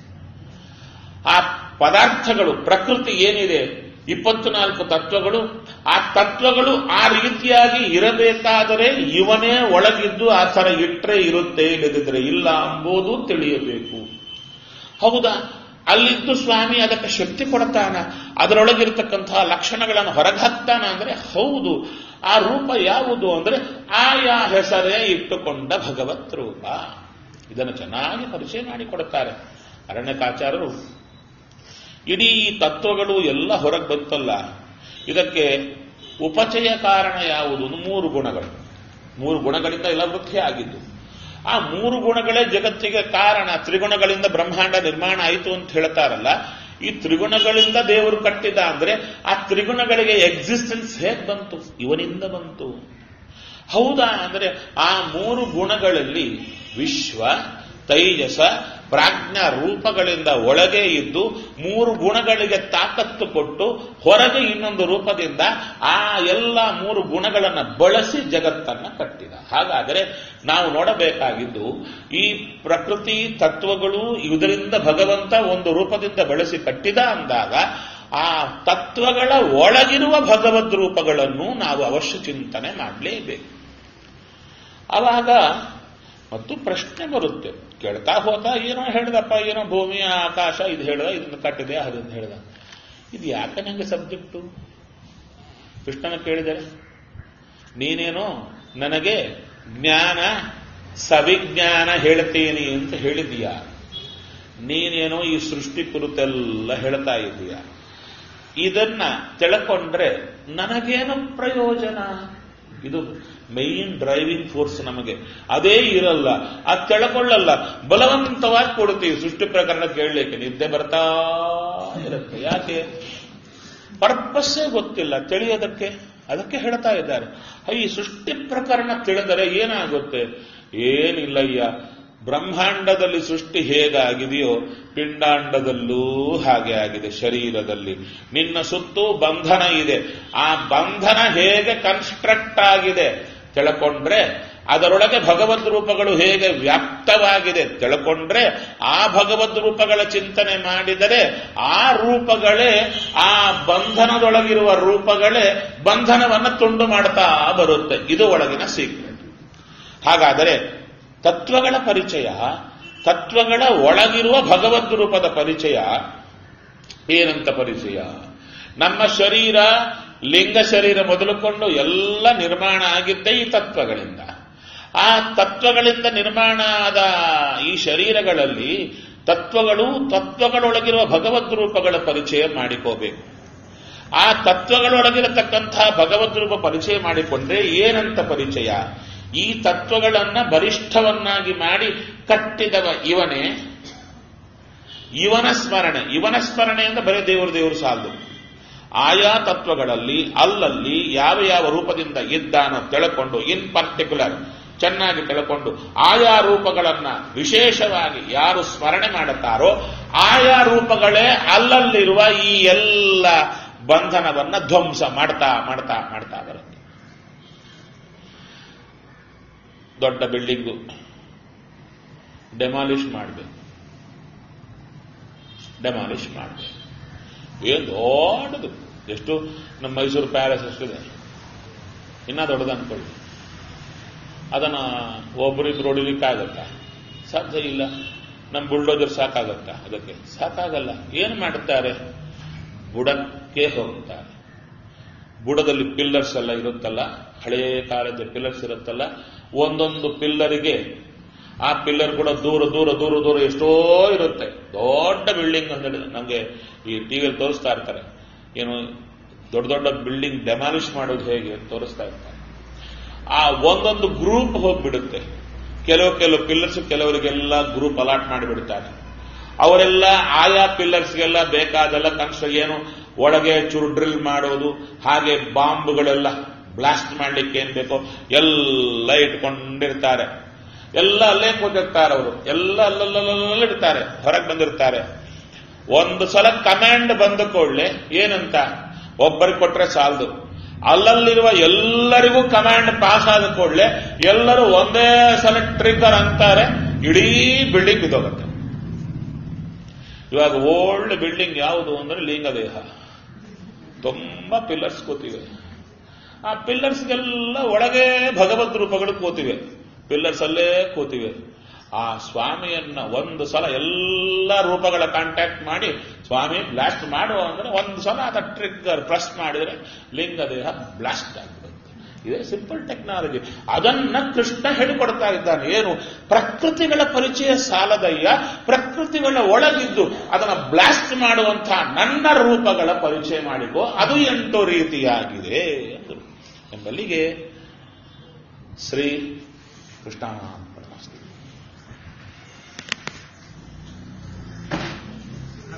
ಆ ಪದಾರ್ಥಗಳು ಪ್ರಕೃತಿ ಏನಿದೆ ಇಪ್ಪತ್ನಾಲ್ಕು ತತ್ವಗಳು ಆ ತತ್ವಗಳು ಆ ರೀತಿಯಾಗಿ ಇರಬೇಕಾದರೆ ಇವನೇ ಒಳಗಿದ್ದು ಆ ಥರ ಇಟ್ಟರೆ ಇರುತ್ತೆ ಇಲ್ಲದಿದ್ರೆ ಇಲ್ಲ ಎಂಬುದು ತಿಳಿಯಬೇಕು ಹೌದಾ ಅಲ್ಲಿದ್ದು ಸ್ವಾಮಿ ಅದಕ್ಕೆ ಶಕ್ತಿ ಕೊಡ್ತಾನ ಅದರೊಳಗಿರತಕ್ಕಂತಹ ಲಕ್ಷಣಗಳನ್ನು ಹೊರಗಾಕ್ತಾನ ಅಂದ್ರೆ ಹೌದು ಆ ರೂಪ ಯಾವುದು ಅಂದ್ರೆ ಆಯಾ ಹೆಸರೇ ಇಟ್ಟುಕೊಂಡ ಭಗವತ್ ರೂಪ ಇದನ್ನು ಚೆನ್ನಾಗಿ ಪರಿಚಯ ಮಾಡಿಕೊಡುತ್ತಾರೆ ಅರಣ್ಯಕಾಚಾರರು ಇಡೀ ತತ್ವಗಳು ಎಲ್ಲ ಹೊರಗೆ ಬಂತಲ್ಲ ಇದಕ್ಕೆ ಉಪಚಯ ಕಾರಣ ಯಾವುದು ಮೂರು ಗುಣಗಳು ಮೂರು ಗುಣಗಳಿಂದ ಎಲ್ಲ ವೃದ್ಧಿ ಆಗಿದ್ದು ಆ ಮೂರು ಗುಣಗಳೇ ಜಗತ್ತಿಗೆ ಕಾರಣ ತ್ರಿಗುಣಗಳಿಂದ ಬ್ರಹ್ಮಾಂಡ ನಿರ್ಮಾಣ ಆಯಿತು ಅಂತ ಹೇಳ್ತಾರಲ್ಲ ಈ ತ್ರಿಗುಣಗಳಿಂದ ದೇವರು ಕಟ್ಟಿದ ಅಂದ್ರೆ ಆ ತ್ರಿಗುಣಗಳಿಗೆ ಎಕ್ಸಿಸ್ಟೆನ್ಸ್ ಹೇಗೆ ಬಂತು ಇವನಿಂದ ಬಂತು ಹೌದಾ ಅಂದ್ರೆ ಆ ಮೂರು ಗುಣಗಳಲ್ಲಿ ವಿಶ್ವ ತೈಜಸ ಪ್ರಾಜ್ಞ ರೂಪಗಳಿಂದ ಒಳಗೆ ಇದ್ದು ಮೂರು ಗುಣಗಳಿಗೆ ತಾಕತ್ತು ಕೊಟ್ಟು ಹೊರಗೆ ಇನ್ನೊಂದು ರೂಪದಿಂದ ಆ ಎಲ್ಲ ಮೂರು ಗುಣಗಳನ್ನು ಬಳಸಿ ಜಗತ್ತನ್ನ ಕಟ್ಟಿದ ಹಾಗಾದರೆ ನಾವು ನೋಡಬೇಕಾಗಿದ್ದು ಈ ಪ್ರಕೃತಿ ತತ್ವಗಳು ಇದರಿಂದ ಭಗವಂತ ಒಂದು ರೂಪದಿಂದ ಬಳಸಿ ಕಟ್ಟಿದ ಅಂದಾಗ ಆ ತತ್ವಗಳ ಒಳಗಿರುವ ಭಗವದ್ ರೂಪಗಳನ್ನು ನಾವು ಅವಶ್ಯ ಚಿಂತನೆ ಮಾಡಲೇಬೇಕು ಆವಾಗ ಮತ್ತು ಪ್ರಶ್ನೆ ಬರುತ್ತೆ ಕೇಳ್ತಾ ಹೋದ ಏನೋ ಹೇಳ್ದಪ್ಪ ಏನೋ ಭೂಮಿ ಆಕಾಶ ಇದು ಹೇಳ್ದ ಇದನ್ನು ಕಟ್ಟಿದೆ ಅದನ್ನು ಹೇಳ್ದ ಇದು ಯಾಕೆ ನಂಗೆ ಸಬ್ಜೆಕ್ಟು ಕೃಷ್ಣನ ಕೇಳಿದರೆ ನೀನೇನೋ ನನಗೆ ಜ್ಞಾನ ಸವಿಜ್ಞಾನ ಹೇಳ್ತೀನಿ ಅಂತ ಹೇಳಿದೀಯ ನೀನೇನೋ ಈ ಸೃಷ್ಟಿ ಕುರಿತೆಲ್ಲ ಹೇಳ್ತಾ ಇದೀಯ ಇದನ್ನ ತಿಳ್ಕೊಂಡ್ರೆ ನನಗೇನು ಪ್ರಯೋಜನ ಇದು ಮೈನ್ ಡ್ರೈವಿಂಗ್ ಫೋರ್ಸ್ ನಮಗೆ ಅದೇ ಇರಲ್ಲ ಅದು ತಿಳ್ಕೊಳ್ಳಲ್ಲ ಬಲವಂತವಾಗಿ ಕೊಡ್ತೀವಿ ಸೃಷ್ಟಿ ಪ್ರಕರಣ ಕೇಳಲಿಕ್ಕೆ ನಿದ್ದೆ ಬರ್ತಾ ಇರುತ್ತೆ ಯಾಕೆ ಪರ್ಪಸ್ಸೇ ಗೊತ್ತಿಲ್ಲ ತಿಳಿಯೋದಕ್ಕೆ ಅದಕ್ಕೆ ಹೇಳ್ತಾ ಇದ್ದಾರೆ ಈ ಸೃಷ್ಟಿ ಪ್ರಕರಣ ತಿಳಿದರೆ ಏನಾಗುತ್ತೆ ಏನಿಲ್ಲಯ್ಯ ಬ್ರಹ್ಮಾಂಡದಲ್ಲಿ ಸೃಷ್ಟಿ ಹೇಗಾಗಿದೆಯೋ ಪಿಂಡಾಂಡದಲ್ಲೂ ಹಾಗೆ ಆಗಿದೆ ಶರೀರದಲ್ಲಿ ನಿನ್ನ ಸುತ್ತೂ ಬಂಧನ ಇದೆ ಆ ಬಂಧನ ಹೇಗೆ ಕನ್ಸ್ಟ್ರಕ್ಟ್ ಆಗಿದೆ ತಿಳ್ಕೊಂಡ್ರೆ ಅದರೊಳಗೆ ಭಗವದ್ ರೂಪಗಳು ಹೇಗೆ ವ್ಯಾಪ್ತವಾಗಿದೆ ತಿಳ್ಕೊಂಡ್ರೆ ಆ ಭಗವದ್ ರೂಪಗಳ ಚಿಂತನೆ ಮಾಡಿದರೆ ಆ ರೂಪಗಳೇ ಆ ಬಂಧನದೊಳಗಿರುವ ರೂಪಗಳೇ ಬಂಧನವನ್ನು ತುಂಡು ಮಾಡ್ತಾ ಬರುತ್ತೆ ಇದು ಒಳಗಿನ ಸೀಕ್ರೆಟ್ ಹಾಗಾದರೆ ತತ್ವಗಳ ಪರಿಚಯ ತತ್ವಗಳ ಒಳಗಿರುವ ಭಗವದ್ ರೂಪದ ಪರಿಚಯ ಏನಂತ ಪರಿಚಯ ನಮ್ಮ ಶರೀರ ಲಿಂಗ ಶರೀರ ಮೊದಲುಕೊಂಡು ಎಲ್ಲ ನಿರ್ಮಾಣ ಆಗಿದ್ದೇ ಈ ತತ್ವಗಳಿಂದ ಆ ತತ್ವಗಳಿಂದ ನಿರ್ಮಾಣ ಆದ ಈ ಶರೀರಗಳಲ್ಲಿ ತತ್ವಗಳು ತತ್ವಗಳೊಳಗಿರುವ ಭಗವದ್ ರೂಪಗಳ ಪರಿಚಯ ಮಾಡಿಕೋಬೇಕು ಆ ತತ್ವಗಳೊಳಗಿರತಕ್ಕಂತಹ ಭಗವದ್ ರೂಪ ಪರಿಚಯ ಮಾಡಿಕೊಂಡ್ರೆ ಏನಂತ ಪರಿಚಯ ಈ ತತ್ವಗಳನ್ನ ಬಲಿಷ್ಠವನ್ನಾಗಿ ಮಾಡಿ ಕಟ್ಟಿದವ ಇವನೇ ಇವನ ಸ್ಮರಣೆ ಇವನ ಸ್ಮರಣೆ ಅಂದ್ರೆ ಬರೀ ದೇವರು ದೇವರು ಸಾಲದು ಆಯಾ ತತ್ವಗಳಲ್ಲಿ ಅಲ್ಲಲ್ಲಿ ಯಾವ ಯಾವ ರೂಪದಿಂದ ಇದ್ದಾನೋ ತಿಳ್ಕೊಂಡು ಇನ್ ಪರ್ಟಿಕ್ಯುಲರ್ ಚೆನ್ನಾಗಿ ತಿಳ್ಕೊಂಡು ಆಯಾ ರೂಪಗಳನ್ನ ವಿಶೇಷವಾಗಿ ಯಾರು ಸ್ಮರಣೆ ಮಾಡುತ್ತಾರೋ ಆಯಾ ರೂಪಗಳೇ ಅಲ್ಲಲ್ಲಿರುವ ಈ ಎಲ್ಲ ಬಂಧನವನ್ನ ಧ್ವಂಸ ಮಾಡ್ತಾ ಮಾಡ್ತಾ ಮಾಡ್ತಾ ಬರುತ್ತೆ ದೊಡ್ಡ ಬಿಲ್ಡಿಂಗು ಡೆಮಾಲಿಷ್ ಮಾಡಬೇಕು ಡೆಮಾಲಿಷ್ ಮಾಡಬೇಕು ಏನು ದೊಡ್ಡದು ಎಷ್ಟು ನಮ್ಮ ಮೈಸೂರು ಪ್ಯಾಲೇಸ್ ಎಷ್ಟಿದೆ ಇನ್ನ ದೊಡ್ಡದು ಅನ್ಕೊಳ್ಳಿ ಅದನ್ನ ಒಬ್ಬರಿಬ್ರು ಹೊಡಿಲಿಕ್ಕಾಗತ್ತಾ ಸಾಧ್ಯ ಇಲ್ಲ ನಮ್ಮ ಬುಲ್ಡೋಜರ್ ಸಾಕಾಗತ್ತಾ ಅದಕ್ಕೆ ಸಾಕಾಗಲ್ಲ ಏನು ಮಾಡುತ್ತಾರೆ ಬುಡಕ್ಕೆ ಹೋಗುತ್ತಾರೆ ಬುಡದಲ್ಲಿ ಪಿಲ್ಲರ್ಸ್ ಎಲ್ಲ ಇರುತ್ತಲ್ಲ ಹಳೇ ಕಾಲದ ಪಿಲ್ಲರ್ಸ್ ಇರುತ್ತಲ್ಲ ಒಂದೊಂದು ಪಿಲ್ಲರಿಗೆ ಆ ಪಿಲ್ಲರ್ ಕೂಡ ದೂರ ದೂರ ದೂರ ದೂರ ಎಷ್ಟೋ ಇರುತ್ತೆ ದೊಡ್ಡ ಬಿಲ್ಡಿಂಗ್ ಅಂತ ಹೇಳಿ ನಮಗೆ ಈ ಟಿವಿಯಲ್ಲಿ ತೋರಿಸ್ತಾ ಇರ್ತಾರೆ ಏನು ದೊಡ್ಡ ದೊಡ್ಡ ಬಿಲ್ಡಿಂಗ್ ಡೆಮಾಲಿಷ್ ಮಾಡೋದು ಹೇಗೆ ಅಂತ ತೋರಿಸ್ತಾ ಇರ್ತಾರೆ ಆ ಒಂದೊಂದು ಗ್ರೂಪ್ ಹೋಗ್ಬಿಡುತ್ತೆ ಕೆಲವು ಕೆಲವು ಪಿಲ್ಲರ್ಸ್ ಕೆಲವರಿಗೆಲ್ಲ ಗ್ರೂಪ್ ಅಲಾಟ್ ಮಾಡಿಬಿಡ್ತಾರೆ ಅವರೆಲ್ಲ ಆಯಾ ಪಿಲ್ಲರ್ಸ್ಗೆಲ್ಲ ಬೇಕಾದೆಲ್ಲ ಕನ್ಸ್ಟ್ರ ಏನು ಒಳಗೆ ಚೂರು ಡ್ರಿಲ್ ಮಾಡೋದು ಹಾಗೆ ಬಾಂಬ್ಗಳೆಲ್ಲ ಬ್ಲಾಸ್ಟ್ ಮಾಡ್ಲಿಕ್ಕೆ ಏನ್ ಬೇಕೋ ಎಲ್ಲ ಇಟ್ಕೊಂಡಿರ್ತಾರೆ ಎಲ್ಲ ಅಲ್ಲೇ ಕೂತಿರ್ತಾರೆ ಅವರು ಎಲ್ಲ ಅಲ್ಲಲ್ಲಲ್ಲ ಇರ್ತಾರೆ ಹೊರಗೆ ಬಂದಿರ್ತಾರೆ ಒಂದು ಸಲ ಕಮಾಂಡ್ ಬಂದ ಕೂಡಲೇ ಏನಂತ ಒಬ್ಬರಿಗೆ ಕೊಟ್ರೆ ಸಾಲದು ಅಲ್ಲಲ್ಲಿರುವ ಎಲ್ಲರಿಗೂ ಕಮಾಂಡ್ ಪಾಸ್ ಆದ ಕೂಡಲೇ ಎಲ್ಲರೂ ಒಂದೇ ಸಲ ಟ್ರಿಗರ್ ಅಂತಾರೆ ಇಡೀ ಬಿಲ್ಡಿಂಗ್ ಬಿದ್ದೋಗುತ್ತೆ ಇವಾಗ ಓಲ್ಡ್ ಬಿಲ್ಡಿಂಗ್ ಯಾವುದು ಅಂದ್ರೆ ಲಿಂಗದೇಹ ತುಂಬಾ ಪಿಲ್ಲರ್ಸ್ ಕೂತಿವೆ ಆ ಪಿಲ್ಲರ್ಸ್ಗೆಲ್ಲ ಒಳಗೆ ಭಗವದ್ ರೂಪಗಳು ಕೂತಿವೆ ಪಿಲ್ಲರ್ಸ್ ಅಲ್ಲೇ ಕೂತಿವೆ ಆ ಸ್ವಾಮಿಯನ್ನ ಒಂದು ಸಲ ಎಲ್ಲ ರೂಪಗಳ ಕಾಂಟ್ಯಾಕ್ಟ್ ಮಾಡಿ ಸ್ವಾಮಿ ಬ್ಲಾಸ್ಟ್ ಮಾಡುವ ಅಂದ್ರೆ ಒಂದು ಸಲ ಅದ ಟ್ರಿಗ್ಗರ್ ಪ್ರೆಸ್ ಮಾಡಿದ್ರೆ ಲಿಂಗದೇಹ ಬ್ಲಾಸ್ಟ್ ಆಗಿಬಿಡುತ್ತೆ ಇದೇ ಸಿಂಪಲ್ ಟೆಕ್ನಾಲಜಿ ಅದನ್ನ ಕೃಷ್ಣ ಹೇಳಿಕೊಡ್ತಾ ಇದ್ದಾನೆ ಏನು ಪ್ರಕೃತಿಗಳ ಪರಿಚಯ ಸಾಲದಯ್ಯ ಪ್ರಕೃತಿಗಳ ಒಳಗಿದ್ದು ಅದನ್ನ ಬ್ಲಾಸ್ಟ್ ಮಾಡುವಂತಹ ನನ್ನ ರೂಪಗಳ ಪರಿಚಯ ಮಾಡಿಕೋ ಅದು ಎಂಟು ರೀತಿಯಾಗಿದೆ ಎಂಬಲ್ಲಿಗೆ ಶ್ರೀ ಕೃಷ್ಣ